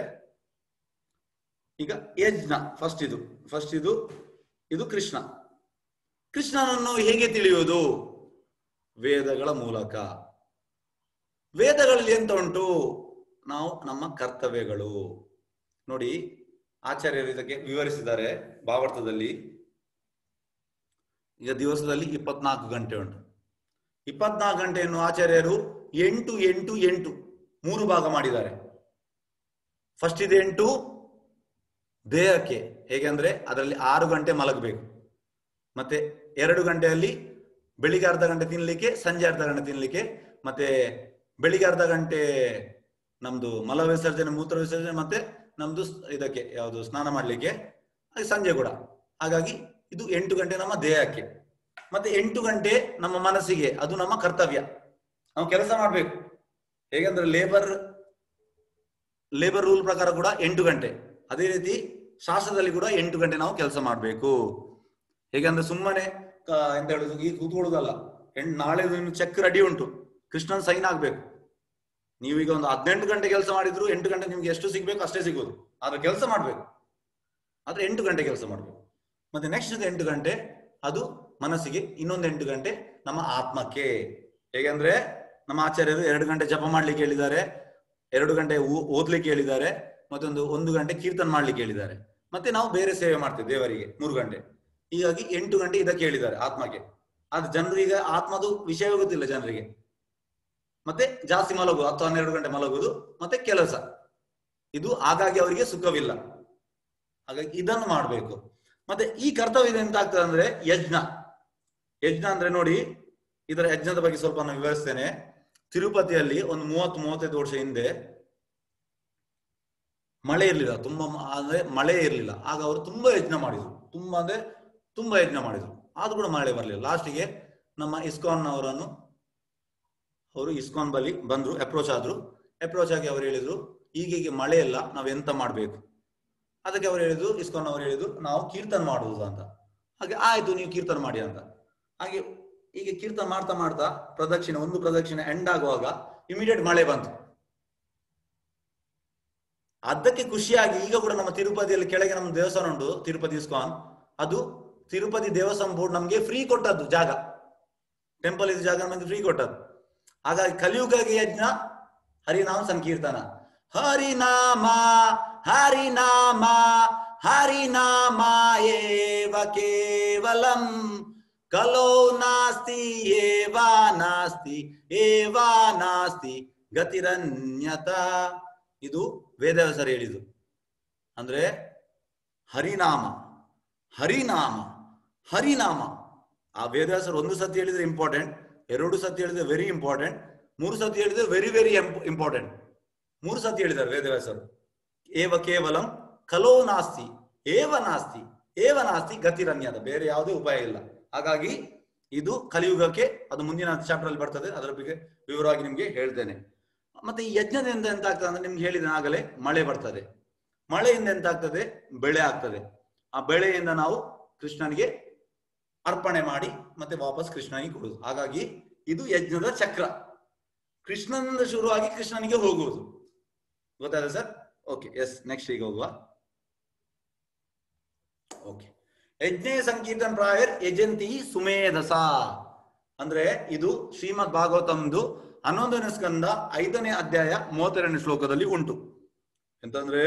ಈಗ ಯಜ್ಞ ಫಸ್ಟ್ ಇದು ಫಸ್ಟ್ ಇದು ಇದು ಕೃಷ್ಣ ಕೃಷ್ಣನನ್ನು ಹೇಗೆ ತಿಳಿಯುವುದು ವೇದಗಳ ಮೂಲಕ ವೇದಗಳಲ್ಲಿ ಎಂತ ಉಂಟು ನಾವು ನಮ್ಮ ಕರ್ತವ್ಯಗಳು ನೋಡಿ ಆಚಾರ್ಯರು ಇದಕ್ಕೆ ವಿವರಿಸಿದ್ದಾರೆ ಭಾವಾರ್ಥದಲ್ಲಿ ಈಗ ದಿವಸದಲ್ಲಿ ಇಪ್ಪತ್ನಾಲ್ಕು ಗಂಟೆ ಉಂಟು ಇಪ್ಪತ್ನಾಲ್ಕು ಗಂಟೆಯನ್ನು ಆಚಾರ್ಯರು ಎಂಟು ಎಂಟು ಎಂಟು ಮೂರು ಭಾಗ ಮಾಡಿದ್ದಾರೆ ಫಸ್ಟ್ ಇದೆ ಎಂಟು ದೇಹಕ್ಕೆ ಹೇಗೆಂದ್ರೆ ಅದರಲ್ಲಿ ಆರು ಗಂಟೆ ಮಲಗಬೇಕು ಮತ್ತೆ ಎರಡು ಗಂಟೆಯಲ್ಲಿ ಬೆಳಿಗ್ಗೆ ಅರ್ಧ ಗಂಟೆ ತಿನ್ಲಿಕ್ಕೆ ಸಂಜೆ ಅರ್ಧ ಗಂಟೆ ತಿನ್ಲಿಕ್ಕೆ ಮತ್ತೆ ಬೆಳಿಗ್ಗೆ ಅರ್ಧ ಗಂಟೆ ನಮ್ದು ಮಲ ವಿಸರ್ಜನೆ ಮೂತ್ರ ವಿಸರ್ಜನೆ ಮತ್ತೆ ನಮ್ದು ಸ್- ಇದಕ್ಕೆ ಯಾವುದು ಸ್ನಾನ ಮಾಡ್ಲಿಕ್ಕೆ ಹಾಗೆ ಸಂಜೆ ಕೂಡ ಹಾಗಾಗಿ ಇದು ಎಂಟು ಗಂಟೆ ನಮ್ಮ ದೇಹಕ್ಕೆ ಮತ್ತೆ ಎಂಟು ಗಂಟೆ ನಮ್ಮ ಮನಸ್ಸಿಗೆ ಅದು ನಮ್ಮ ಕರ್ತವ್ಯ ನಾವು ಕೆಲಸ ಮಾಡ್ಬೇಕು ಹೇಗೆಂದ್ರೆ ಲೇಬರ್ ಲೇಬರ್ ರೂಲ್ ಪ್ರಕಾರ ಕೂಡ ಎಂಟು ಗಂಟೆ ಅದೇ ರೀತಿ ಶಾಸ್ತ್ರದಲ್ಲಿ ಕೂಡ ಎಂಟು ಗಂಟೆ ನಾವು ಕೆಲಸ ಮಾಡಬೇಕು ಹೇಗಂದ್ರೆ ಸುಮ್ಮನೆ ಕ- ಎಂತ ಹೇಳುದು ಈ ಕೂತ್ಕೊಳ್ಳೋದಲ್ಲ ಎಂಟ್ ನಾಳೆ ಚೆಕ್ ರೆಡಿ ಉಂಟು ಕೃಷ್ಣನ್ ಸೈನ್ ಆಗ್ಬೇಕು ನೀವೀಗ ಒಂದು ಹದಿನೆಂಟು ಗಂಟೆ ಕೆಲಸ ಮಾಡಿದ್ರು ಎಂಟು ಗಂಟೆ ನಿಮ್ಗೆ ಎಷ್ಟು ಸಿಗ್ಬೇಕು ಅಷ್ಟೇ ಸಿಗೋದು ಆದ್ರೆ ಕೆಲಸ ಮಾಡ್ಬೇಕು ಆದ್ರೆ ಎಂಟು ಗಂಟೆ ಕೆಲಸ ಮಾಡ್ಬೇಕು ಮತ್ತೆ ನೆಕ್ಸ್ಟ್ ಎಂಟು ಗಂಟೆ ಅದು ಮನಸ್ಸಿಗೆ ಇನ್ನೊಂದು ಎಂಟು ಗಂಟೆ ನಮ್ಮ ಆತ್ಮಕ್ಕೆ ಹೇಗೆಂದ್ರೆ ನಮ್ಮ ಆಚಾರ್ಯರು ಎರಡು ಗಂಟೆ ಜಪ ಮಾಡ್ಲಿಕ್ಕೆ ಹೇಳಿದ್ದಾರೆ ಎರಡು ಗಂಟೆ ಓ- ಓದ್ಲಿಕ್ಕೆ ಹೇಳಿದ್ದಾರೆ ಮತ್ತೊಂದು ಒಂದು ಗಂಟೆ ಕೀರ್ತನ ಮಾಡ್ಲಿಕ್ಕೆ ಹೇಳಿದ್ದಾರೆ ಮತ್ತೆ ನಾವು ಬೇರೆ ಸೇವೆ ಮಾಡ್ತೇವೆ ದೇವರಿಗೆ ಮೂರು ಗಂಟೆ ಹೀಗಾಗಿ ಎಂಟು ಗಂಟೆ ಇದಕ್ಕೆ ಹೇಳಿದ್ದಾರೆ ಆತ್ಮಕ್ಕೆ ಆದ್ರೆ ಜನರಿಗೆ ಆತ್ಮದು ವಿಷಯವೇ ಗೊತ್ತಿಲ್ಲ ಜನರಿಗೆ ಮತ್ತೆ ಜಾಸ್ತಿ ಮಲಗುದು ಹತ್ತು ಹನ್ನೆರಡು ಗಂಟೆ ಮಲಗುದು ಮತ್ತೆ ಕೆಲಸ ಇದು ಹಾಗಾಗಿ ಅವರಿಗೆ ಸುಖವಿಲ್ಲ ಹಾಗಾಗಿ ಇದನ್ನು ಮಾಡಬೇಕು ಮತ್ತೆ ಈ ಕರ್ತವ್ಯ ಎಂತ ಆಗ್ತದೆ ಅಂದ್ರೆ ಯಜ್ಞ ಯಜ್ಞ ಅಂದ್ರೆ ನೋಡಿ ಇದರ ಯಜ್ಞದ ಬಗ್ಗೆ ಸ್ವಲ್ಪ ನಾನು ವಿವರಿಸ್ತೇನೆ ತಿರುಪತಿಯಲ್ಲಿ ಒಂದು ಮೂವತ್ತು ಮೂವತ್ತೈದು ವರ್ಷ ಹಿಂದೆ ಮಳೆ ಇರ್ಲಿಲ್ಲ ತುಂಬಾ ಮ- ಅಂದ್ರೆ ಮಳೆ ಇರ್ಲಿಲ್ಲ ಆಗ ಅವರು ತುಂಬಾ ಯಜ್ಞ ಮಾಡಿದ್ರು ತುಂಬಾ ಅಂದ್ರೆ ತುಂಬಾ ಯಜ್ಞ ಮಾಡಿದ್ರು ಆದ್ರೂ ಕೂಡ ಮಳೆ ಬರಲಿಲ್ಲ ಲಾಸ್ಟಿಗೆ ನಮ್ಮ ಇಸ್ಕಾನ್ ಅವರನ್ನು ಅವರು ಇಸ್ಕಾನ್ ಬಳಿ ಬಂದ್ರು ಅಪ್ರೋಚ್ ಆದ್ರು ಅಪ್ರೋಚ್ ಆಗಿ ಅವರು ಹೇಳಿದ್ರು ಈಗೀಗ ಮಳೆ ಇಲ್ಲ ನಾವ್ ಎಂತ ಮಾಡ್ಬೇಕು ಅದಕ್ಕೆ ಅವ್ರು ಹೇಳಿದ್ರು ಇಸ್ಕಾನ್ ಅವ್ರು ಹೇಳಿದ್ರು ನಾವು ಕೀರ್ತನ ಮಾಡುವುದು ಅಂತ ಹಾಗೆ ಆಯ್ತು ನೀವು ಕೀರ್ತನ ಮಾಡಿ ಅಂತ ಹಾಗೆ ಈಗ ಕೀರ್ತನ ಮಾಡ್ತಾ ಮಾಡ್ತಾ ಪ್ರದಕ್ಷಿಣೆ ಒಂದು ಪ್ರದಕ್ಷಿಣೆ ಎಂಡ್ ಆಗುವಾಗ ಇಮಿಡಿಯೇಟ್ ಮಳೆ ಬಂತು ಅದಕ್ಕೆ ಖುಷಿಯಾಗಿ ಈಗ ಕೂಡ ನಮ್ಮ ತಿರುಪತಿಯಲ್ಲಿ ಕೆಳಗೆ ನಮ್ಮ ದೇವಸ್ಥಾನ ಉಂಟು ತಿರುಪತಿ ಇಸ್ಕಾನ್ ಅದು ತಿರುಪತಿ ದೇವಸ್ಥಾನ ಬೋರ್ಡ್ ನಮ್ಗೆ ಫ್ರೀ ಕೊಟ್ಟದ್ದು ಜಾಗ ಟೆಂಪಲ್ ಇದ್ದ ಜಾಗ ನಮಗೆ ಫ್ರೀ ಕೊಟ್ಟದ್ದು ಹಾಗಾಗಿ ಕಲಿಯುಗಗೆ ಯಜ್ಞ ಹರಿನಾಮ ಸಂಕೀರ್ತನ ಹರಿನಾಮ ಹರಿನಾಮ ಹರಿನಾಮ ಏವ ಕೇವಲಂ ಕಲೋ ನಾಸ್ತಿ ಏವ ನಾಸ್ತಿ ಏವ ನಾಸ್ತಿ ಗತಿರನ್ಯತ ಇದು ವೇದವ್ಯಾಸರು ಹೇಳಿದು ಅಂದ್ರೆ ಹರಿನಾಮ ಹರಿನಾಮ ಹರಿನಾಮ ಆ ವೇದವ್ಯಾಸರು ಒಂದು ಸತಿ ಹೇಳಿದ್ರೆ ಇಂಪಾರ್ಟೆಂಟ್ ಎರಡು ಸತಿ ಹೇಳಿದ್ರೆ ವೆರಿ ಇಂಪಾರ್ಟೆಂಟ್ ಮೂರು ಸತಿ ಹೇಳಿದ್ರೆ ವೆರಿ ವೆರಿ ಇಂಪಾರ್ಟೆಂಟ್ ಮೂರು ಸತಿ ಹೇಳಿದ್ದಾರೆ ವೇದವ್ಯಾಸರು ಏವ ಕೇವಲಂ ಕಲೋ ನಾಸ್ತಿ ಏವ ನಾಸ್ತಿ ಏವ ನಾಸ್ತಿ ಗತಿರನ್ಯದ ಬೇರೆ ಯಾವುದೇ ಉಪಾಯ ಇಲ್ಲ ಹಾಗಾಗಿ ಇದು ಕಲಿಯುಗಕ್ಕೆ ಅದು ಮುಂದಿನ ಚಾಪ್ಟರ್ ಅಲ್ಲಿ ಬರ್ತದೆ ಅದರ ಬಗ್ಗೆ ವಿವರವಾಗಿ ನಿಮ್ಗೆ ಹೇಳ್ತೇನೆ ಮತ್ತೆ ಈ ಯಜ್ಞದಿಂದ ಎಂತ ಆಗ್ತದೆ ಅಂದ್ರೆ ನಿಮ್ಗೆ ಹೇಳಿದ ಆಗಲೇ ಮಳೆ ಬರ್ತದೆ ಮಳೆಯಿಂದ ಎಂತ ಆಗ್ತದೆ ಬೆಳೆ ಆಗ್ತದೆ ಆ ಬೆಳೆಯಿಂದ ನಾವು ಕೃಷ್ಣನಿಗೆ ಅರ್ಪಣೆ ಮಾಡಿ ಮತ್ತೆ ವಾಪಸ್ ಕೃಷ್ಣನಿಗೆ ಕೊಡುದು ಹಾಗಾಗಿ ಇದು ಯಜ್ಞದ ಚಕ್ರ ಕೃಷ್ಣನಿಂದ ಶುರುವಾಗಿ ಕೃಷ್ಣನಿಗೆ ಹೋಗುವುದು ಗೊತ್ತಾದ ಸರ್ ಓಕೆ ಎಸ್ ನೆಕ್ಸ್ಟ್ ಈಗ ಹೋಗುವ ಓಕೆ ಯಜ್ಞೆ ಸಂಕೀರ್ತನ್ ಪ್ರಾಯರ್ ಯಜಂತಿ ಸುಮೇಧಸ ಅಂದ್ರೆ ಇದು ಶ್ರೀಮದ್ ಭಾಗವತಂದು ಹನ್ನೊಂದನೇ ಸ್ಕಂದ ಐದನೇ ಅಧ್ಯಾಯ ಮೂವತ್ತೆರಡನೇ ಶ್ಲೋಕದಲ್ಲಿ ಉಂಟು ಎಂತಂದ್ರೆ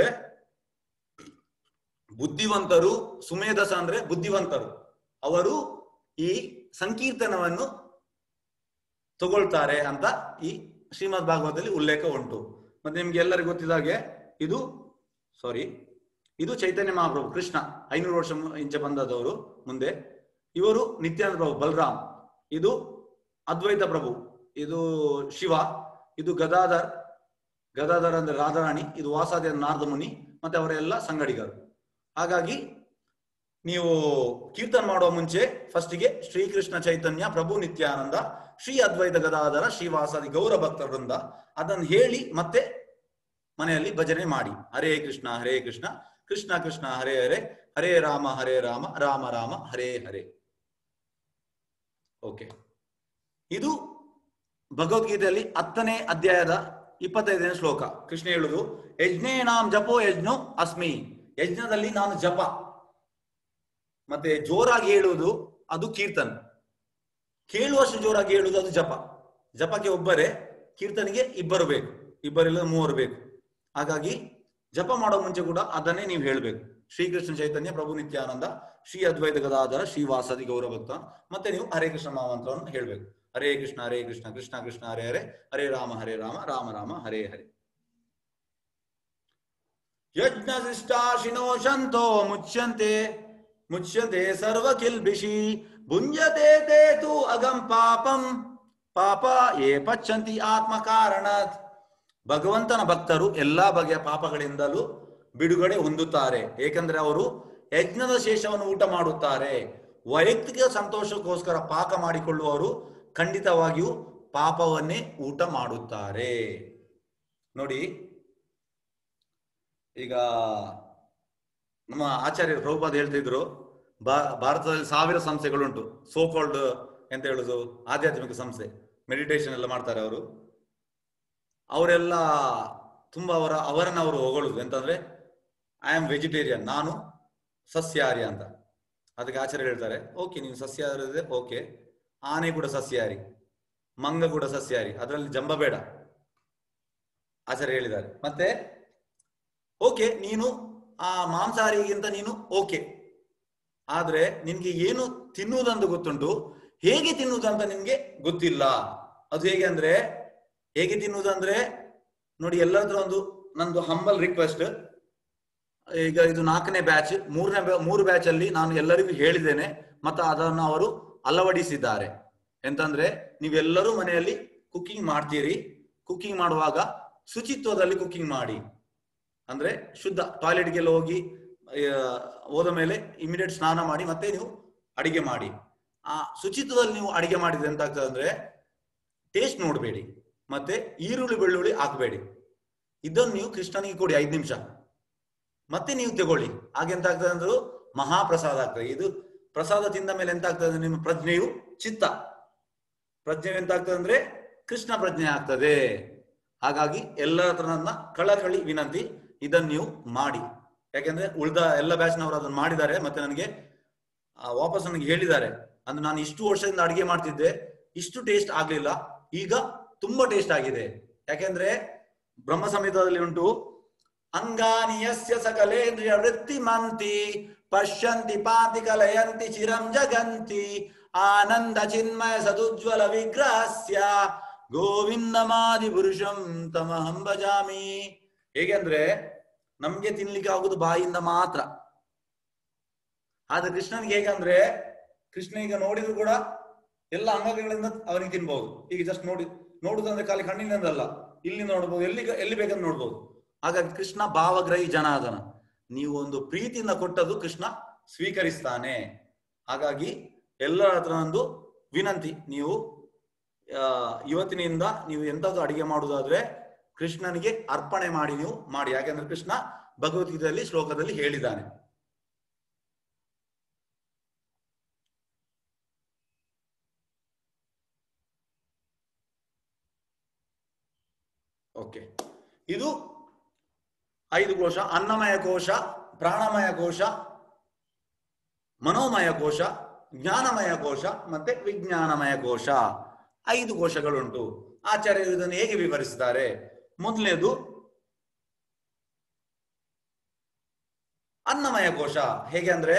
ಬುದ್ಧಿವಂತರು ಸುಮೇಧಸ ಅಂದ್ರೆ ಬುದ್ಧಿವಂತರು ಅವರು ಈ ಸಂಕೀರ್ತನವನ್ನು ತಗೊಳ್ತಾರೆ ಅಂತ ಈ ಶ್ರೀಮದ್ ಭಾಗವತದಲ್ಲಿ ಉಲ್ಲೇಖ ಉಂಟು ಮತ್ತೆ ನಿಮ್ಗೆ ಎಲ್ಲರಿಗೂ ಗೊತ್ತಿದ ಹಾಗೆ ಇದು ಸಾರಿ ಇದು ಚೈತನ್ಯ ಮಹಾಪ್ರಭು ಕೃಷ್ಣ ಐನೂರು ವರ್ಷ ಮು- ಇಂಚೆ ಬಂದದವರು ಮುಂದೆ ಇವರು ನಿತ್ಯಾನಂದ ಪ್ರಭು ಬಲರಾಮ್ ಇದು ಅದ್ವೈತ ಪ್ರಭು ಇದು ಶಿವ ಇದು ಗದಾಧರ್ ಗದಾಧರ್ ಅಂದ್ರೆ ರಾಧಾರಾಣಿ ಇದು ವಾಸಾದಿ ನಾರದ ಮುನಿ ಮತ್ತೆ ಅವರೆಲ್ಲ ಸಂಗಡಿಗರು ಹಾಗಾಗಿ ನೀವು ಕೀರ್ತನ ಮಾಡುವ ಮುಂಚೆ ಫಸ್ಟಿಗೆ ಶ್ರೀಕೃಷ್ಣ ಚೈತನ್ಯ ಪ್ರಭು ನಿತ್ಯಾನಂದ ಶ್ರೀ ಅದ್ವೈತ ಗದಾಧರ ಶ್ರೀವಾಸಾದಿ ಗೌರ ಭಕ್ತ ವೃಂದ ಅದನ್ನು ಹೇಳಿ ಮತ್ತೆ ಮನೆಯಲ್ಲಿ ಭಜನೆ ಮಾಡಿ ಹರೇ ಕೃಷ್ಣ ಹರೇ ಕೃಷ್ಣ ಕೃಷ್ಣ ಕೃಷ್ಣ ಹರೇ ಹರೇ ಹರೇ ರಾಮ ಹರೇ ರಾಮ ರಾಮ ರಾಮ ಹರೇ ಹರೇ ಓಕೆ ಇದು ಭಗವದ್ಗೀತೆಯಲ್ಲಿ ಹತ್ತನೇ ಅಧ್ಯಾಯದ ಇಪ್ಪತ್ತೈದನೇ ಶ್ಲೋಕ ಕೃಷ್ಣ ಹೇಳುದು ಯಜ್ಞೇ ನಾಂ ಜಪೋ ಯಜ್ಞೋ ಅಸ್ಮಿ ಯಜ್ಞದಲ್ಲಿ ನಾನು ಜಪ ಮತ್ತೆ ಜೋರಾಗಿ ಹೇಳುವುದು ಅದು ಕೀರ್ತನ್ ಕೇಳುವಷ್ಟು ಜೋರಾಗಿ ಹೇಳುವುದು ಅದು ಜಪ ಜಪಕ್ಕೆ ಒಬ್ಬರೇ ಕೀರ್ತನಿಗೆ ಇಬ್ಬರು ಬೇಕು ಇಬ್ಬರಿಲ್ಲ ಮೂವರು ಬೇಕು ಹಾಗಾಗಿ ಜಪ ಮಾಡೋ ಮುಂಚೆ ಕೂಡ ಅದನ್ನೇ ನೀವು ಹೇಳ್ಬೇಕು ಶ್ರೀಕೃಷ್ಣ ಚೈತನ್ಯ ಪ್ರಭು ನಿತ್ಯಾನಂದ ಶ್ರೀ ಅದ್ವೈತ ಗದಾಧರ ಶ್ರೀ ವಾಸದಿ ಗೌರವ ಭಕ್ತ ಮತ್ತೆ ನೀವು ಹರೇ ಕೃಷ್ಣ ಮಹಾಮಂತ್ರವನ್ನು ಹೇಳ್ಬೇಕು ಹರೇ ಕೃಷ್ಣ ಹರೇ ಕೃಷ್ಣ ಕೃಷ್ಣ ಕೃಷ್ಣ ಹರೇ ಹರೇ ಹರೇ ರಾಮ ಹರೇ ರಾಮ ರಾಮ ರಾಮ ಹರೇ ಹರೇ ಯಜ್ಞ ಶಿಷ್ಟಾಶಿನೋ ಶಂತೋ ಮುಚ್ಯಂತೆ ಮುಚ್ಯತೆ ಸರ್ವ ಕಿಲ್ಬಿಷಿ ಭುಂಜತೆ ತೇ ತು ಅಗಂ ಪಾಪಂ ಪಾಪ ಏ ಪಚ್ಚಂತಿ ಆತ್ಮ ಕಾರಣಾತ್ ಭಗವಂತನ ಭಕ್ತರು ಎಲ್ಲಾ ಬಗೆಯ ಪಾಪಗಳಿಂದಲೂ ಬಿಡುಗಡೆ ಹೊಂದುತ್ತಾರೆ ಏಕೆಂದ್ರೆ ಅವರು ಯಜ್ಞದ ಶೇಷವನ್ನು ಊಟ ಮಾಡುತ್ತಾರೆ ವೈಯಕ್ತಿಕ ಸಂತೋಷಕ್ಕೋಸ್ಕರ ಪಾಕ ಮಾಡಿಕೊಳ್ಳುವವರು ಖಂಡಿತವಾಗಿಯೂ ಪಾಪವನ್ನೇ ಊಟ ಮಾಡುತ್ತಾರೆ ನೋಡಿ ಈಗ ನಮ್ಮ ಆಚಾರ್ಯ ಪ್ರಭುಪಾದ ಹೇಳ್ತಿದ್ರು ಬಾ- ಭಾರತದಲ್ಲಿ ಸಾವಿರ ಸಂಸ್ಥೆಗಳುಂಟು ಸೋ ಕಾಲ್ಡ್ ಎಂತ ಹೇಳುದು ಆಧ್ಯಾತ್ಮಿಕ ಸಂಸ್ಥೆ ಮೆಡಿಟೇಷನ್ ಎಲ್ಲ ಮಾಡ್ತಾರೆ ಅವರು ಅವರೆಲ್ಲ ತುಂಬಾ ಅವರ ಅವರನ್ನ ಅವರು ಹೊಗಳುದು ಎಂತಂದ್ರೆ ಐ ಆಮ್ ವೆಜಿಟೇರಿಯನ್ ನಾನು ಸಸ್ಯಾಹಾರಿ ಅಂತ ಅದಕ್ಕೆ ಆಚಾರ್ಯ ಹೇಳ್ತಾರೆ ಓಕೆ ನೀವು ಸಸ್ಯಾಹಾರಿ ಇದೆ ಓಕೆ ಆನೆ ಕೂಡ ಸಸ್ಯಾಹಾರಿ ಮಂಗ ಕೂಡ ಸಸ್ಯಾಹಾರಿ ಅದರಲ್ಲಿ ಜಂಬ ಬೇಡ ಆಚಾರ್ಯ ಹೇಳಿದ್ದಾರೆ ಮತ್ತೆ ಓಕೆ ನೀನು ಆ ಮಾಂಸಾಹಾರಿಗಿಂತ ನೀನು ಓಕೆ ಆದ್ರೆ ನಿನ್ಗೆ ಏನು ತಿನ್ನುವುದಂತ ಗೊತ್ತುಂಟು ಹೇಗೆ ತಿನ್ನುವುದಂತ ನಿನ್ಗೆ ಗೊತ್ತಿಲ್ಲ ಅದು ಹೇಗೆ ಅಂದ್ರೆ ಹೇಗೆ ತಿನ್ನುವುದಂದ್ರೆ ನೋಡಿ ಎಲ್ಲರ ಹತ್ರ ಒಂದು ನಂದು ಹಂಬಲ್ ರಿಕ್ವೆಸ್ಟ್ ಈಗ ಇದು ನಾಲ್ಕನೇ ಬ್ಯಾಚ್ ಮೂರನೇ ಮೂರು ಬ್ಯಾಚ್ ಅಲ್ಲಿ ನಾನು ಎಲ್ಲರಿಗೂ ಹೇಳಿದ್ದೇನೆ ಮತ್ತು ಅದನ್ನು ಅವರು ಅಳವಡಿಸಿದ್ದಾರೆ ಎಂತಂದ್ರೆ ನೀವೆಲ್ಲರೂ ಮನೆಯಲ್ಲಿ ಕುಕಿಂಗ್ ಮಾಡ್ತೀರಿ ಕುಕಿಂಗ್ ಮಾಡುವಾಗ ಶುಚಿತ್ವದಲ್ಲಿ ಕುಕಿಂಗ್ ಮಾಡಿ ಅಂದ್ರೆ ಶುದ್ಧ ಟಾಯ್ಲೆಟ್ಗೆಲ್ಲ ಹೋಗಿ ಆ, ಹೋದ ಮೇಲೆ ಇಮಿಡಿಯೇಟ್ ಸ್ನಾನ ಮಾಡಿ ಮತ್ತೆ ನೀವು ಅಡಿಗೆ ಮಾಡಿ ಆ ಶುಚಿತ್ವದಲ್ಲಿ ನೀವು ಅಡಿಗೆ ಮಾಡಿದ್ರೆ ಎಂತ ಆಗ್ತದೆ ಅಂದ್ರೆ ಟೇಸ್ಟ್ ನೋಡಬೇಡಿ ಮತ್ತೆ ಈರುಳ್ಳಿ ಬೆಳ್ಳುಳ್ಳಿ ಹಾಕಬೇಡಿ ಇದನ್ನು ನೀವು ಕೃಷ್ಣನಿಗೆ ಕೊಡಿ ಐದು ನಿಮಿಷ ಮತ್ತೆ ನೀವು ತಗೊಳ್ಳಿ ಹಾಗೆ ಎಂತ ಆಗ್ತದೆ ಅಂದ್ರೆ ಮಹಾಪ್ರಸಾದ ಆಗ್ತದೆ ಇದು ಪ್ರಸಾದ ತಿಂದ ಮೇಲೆ ಎಂತ ಆಗ್ತದೆ ಅಂದ್ರೆ ನಿಮ್ಮ ಪ್ರಜ್ಞೆಯು ಚಿತ್ತ ಪ್ರಜ್ಞೆ ಎಂತ ಆಗ್ತದೆ ಅಂದ್ರೆ ಕೃಷ್ಣ ಪ್ರಜ್ಞೆ ಆಗ್ತದೆ ಹಾಗಾಗಿ ಎಲ್ಲರ ಹತ್ರ ನನ್ನ ಕಳಕಳಿ ವಿನಂತಿ ಇದನ್ನು ನೀವು ಮಾಡಿ ಯಾಕೆಂದ್ರೆ ಉಳಿದ ಎಲ್ಲ ಬ್ಯಾಚ್ನವರು ಅದನ್ನು ಮಾಡಿದ್ದಾರೆ ಮತ್ತೆ ನನಗೆ ಆ, ವಾಪಸ್ ನನಗೆ ಹೇಳಿದ್ದಾರೆ ಅಂದ್ರೆ ನಾನು ಇಷ್ಟು ವರ್ಷದಿಂದ ಅಡಿಗೆ ಮಾಡ್ತಿದ್ದೆ ಇಷ್ಟು ಟೇಸ್ಟ್ ಆಗ್ಲಿಲ್ಲ ಈಗ ತುಂಬಾ ಟೇಸ್ಟ್ ಆಗಿದೆ ಯಾಕೆಂದ್ರೆ ಬ್ರಹ್ಮ ಸಂಹಿತದಲ್ಲಿ ಉಂಟು ಅಂಗಾನಿ ಯಸ್ಯ ಸಕಲೇಂದ್ರಿಯ ವೃತ್ತಿ ಮಂತಿ ಪಶ್ಯಂತಿ ಪಾತಿ ಕಲಯಂತಿ ಚಿರಂ ಜಗಂತಿ ಆನಂದ ಚಿನ್ಮಯ ಸದುಜ್ವಲ ವಿಗ್ರಹಸ್ಯ ಗೋವಿಂದಮಾದಿ ಪುರುಷಂ ತಮಹಂ ಭಜಾಮಿ ಹೇಗೆಂದ್ರೆ ನಮ್ಗೆ ತಿನ್ಲಿಕ್ಕೆ ಆಗುದು ಬಾಯಿಂದ ಮಾತ್ರ ಆದ್ರೆ ಕೃಷ್ಣನಿಗೆ ಹೇಗಂದ್ರೆ ಕೃಷ್ಣ ಈಗ ನೋಡಿದ್ರು ಕೂಡ ಎಲ್ಲ ಅಂಗಗಳಿಂದ ಅವನಿಗೆ ತಿನ್ಬಹುದು ಈಗ ಜಸ್ಟ್ ನೋಡಿ ನೋಡುದಂದ್ರೆ ಖಾಲಿ ಕಣ್ಣಿನಿಂದಲ್ಲ ಇಲ್ಲಿ ನೋಡ್ಬೋದು ಎಲ್ಲಿ ಎಲ್ಲಿ ಬೇಕಂತ ನೋಡ್ಬೋದು ಹಾಗಾಗಿ ಕೃಷ್ಣ ಭಾವಗ್ರಹಿ ಜನಾರ್ದನ ನೀವು ಒಂದು ಪ್ರೀತಿಯಿಂದ ಕೊಟ್ಟದ್ದು ಕೃಷ್ಣ ಸ್ವೀಕರಿಸ್ತಾನೆ ಹಾಗಾಗಿ ಎಲ್ಲರ ಹತ್ರ ಒಂದು ವಿನಂತಿ ನೀವು ಆ, ಇವತ್ತಿನಿಂದ ನೀವು ಎಂತದ್ದು ಅಡಿಗೆ ಮಾಡುವುದಾದ್ರೆ ಕೃಷ್ಣನಿಗೆ ಅರ್ಪಣೆ ಮಾಡಿ ನೀವು ಮಾಡಿ ಯಾಕೆಂದ್ರೆ ಕೃಷ್ಣ ಭಗವದ್ಗೀತೆಯಲ್ಲಿ ಶ್ಲೋಕದಲ್ಲಿ ಹೇಳಿದ್ದಾನೆ ಓಕೆ ಇದು ಐದು ಕೋಶ ಅನ್ನಮಯ ಕೋಶ ಪ್ರಾಣಮಯ ಕೋಶ ಮನೋಮಯ ಕೋಶ ಜ್ಞಾನಮಯ ಕೋಶ ಮತ್ತೆ ವಿಜ್ಞಾನಮಯ ಕೋಶ ಐದು ಕೋಶಗಳುಂಟು ಆಚಾರ್ಯರು ಇದನ್ನು ಹೇಗೆ ವಿವರಿಸಿದ್ದಾರೆ ಮೊದಲನೇದು ಅನ್ನಮಯ ಕೋಶ ಹೇಗೆ ಅಂದ್ರೆ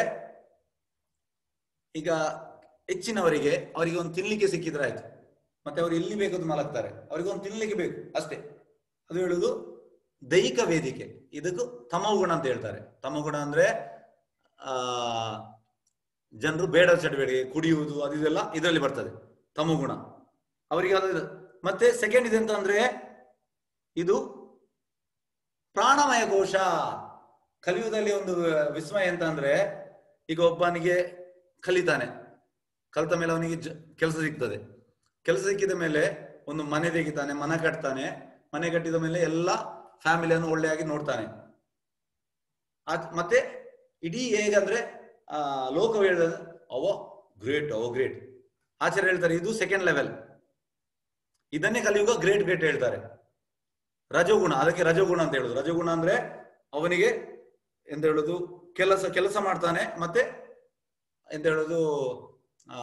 ಈಗ ಹೆಚ್ಚಿನವರಿಗೆ ಅವರಿಗೆ ಒಂದು ತಿನ್ಲಿಕ್ಕೆ ಸಿಕ್ಕಿದ್ರೆ ಆಯ್ತು ಮತ್ತೆ ಅವ್ರು ಎಲ್ಲಿ ಬೇಕಾದ್ರೂ ಮಲಗ್ತಾರೆ ಅವರಿಗೆ ಒಂದು ತಿನ್ಲಿಕ್ಕೆ ಬೇಕು ಅಷ್ಟೇ ಅದು ಹೇಳುದು ದೈಹಿಕ ವೇದಿಕೆ ಇದಕ್ಕೂ ತಮೋಗುಣ ಅಂತ ಹೇಳ್ತಾರೆ ತಮೋಗುಣ ಅಂದ್ರೆ ಆ ಜನರು ಬೇಡ ಚಟುವಟಿಕೆ ಕುಡಿಯುವುದು ಅದು ಇದೆಲ್ಲ ಇದರಲ್ಲಿ ಬರ್ತದೆ ತಮೋಗುಣ ಅವರಿಗೆ ಅದು ಇದು. ಮತ್ತೆ ಸೆಕೆಂಡ್ ಇದೆ ಅಂತಂದ್ರೆ ಇದು ಪ್ರಾಣಮಯ ಕೋಶ ಕಲಿಯುವುದಲ್ಲಿ ಒಂದು ವಿಸ್ಮಯ ಅಂತ ಅಂದ್ರೆ ಈಗ ಒಬ್ಬನಿಗೆ ಕಲಿತಾನೆ ಕಲಿತ ಮೇಲೆ ಅವನಿಗೆ ಕೆಲಸ ಸಿಗ್ತದೆ ಕೆಲಸ ಸಿಕ್ಕಿದ ಮೇಲೆ ಒಂದು ಮನೆ ತೆಗಿತಾನೆ ಮನೆ ಕಟ್ತಾನೆ ಮನೆ ಕಟ್ಟಿದ ಮೇಲೆ ಎಲ್ಲ ಫ್ಯಾಮಿಲಿಯನ್ನು ಒಳ್ಳೆಯಾಗಿ ನೋಡ್ತಾನೆ ಆತ್- ಮತ್ತೆ ಇಡೀ ಹೇಗಂದ್ರೆ ಆ ಲೋಕ ಹೇಳಿದ ಅವ ಗ್ರೇಟ್ ಅವ ಗ್ರೇಟ್ ಆಚಾರ್ಯ ಹೇಳ್ತಾರೆ ಇದು ಸೆಕೆಂಡ್ ಲೆವೆಲ್ ಇದನ್ನೇ ಕಲಿಯುಗ ಗ್ರೇಟ್ ಗ್ರೇಟ್ ಹೇಳ್ತಾರೆ ರಜೋಗುಣ ಅದಕ್ಕೆ ರಜೋಗುಣ ಅಂತ ಹೇಳುದು ರಜೋಗುಣ ಅಂದ್ರೆ ಅವನಿಗೆ ಎಂತ ಹೇಳುದು ಕೆಲಸ ಕೆಲಸ ಮಾಡ್ತಾನೆ ಮತ್ತೆ ಎಂತ ಹೇಳುದು ಆ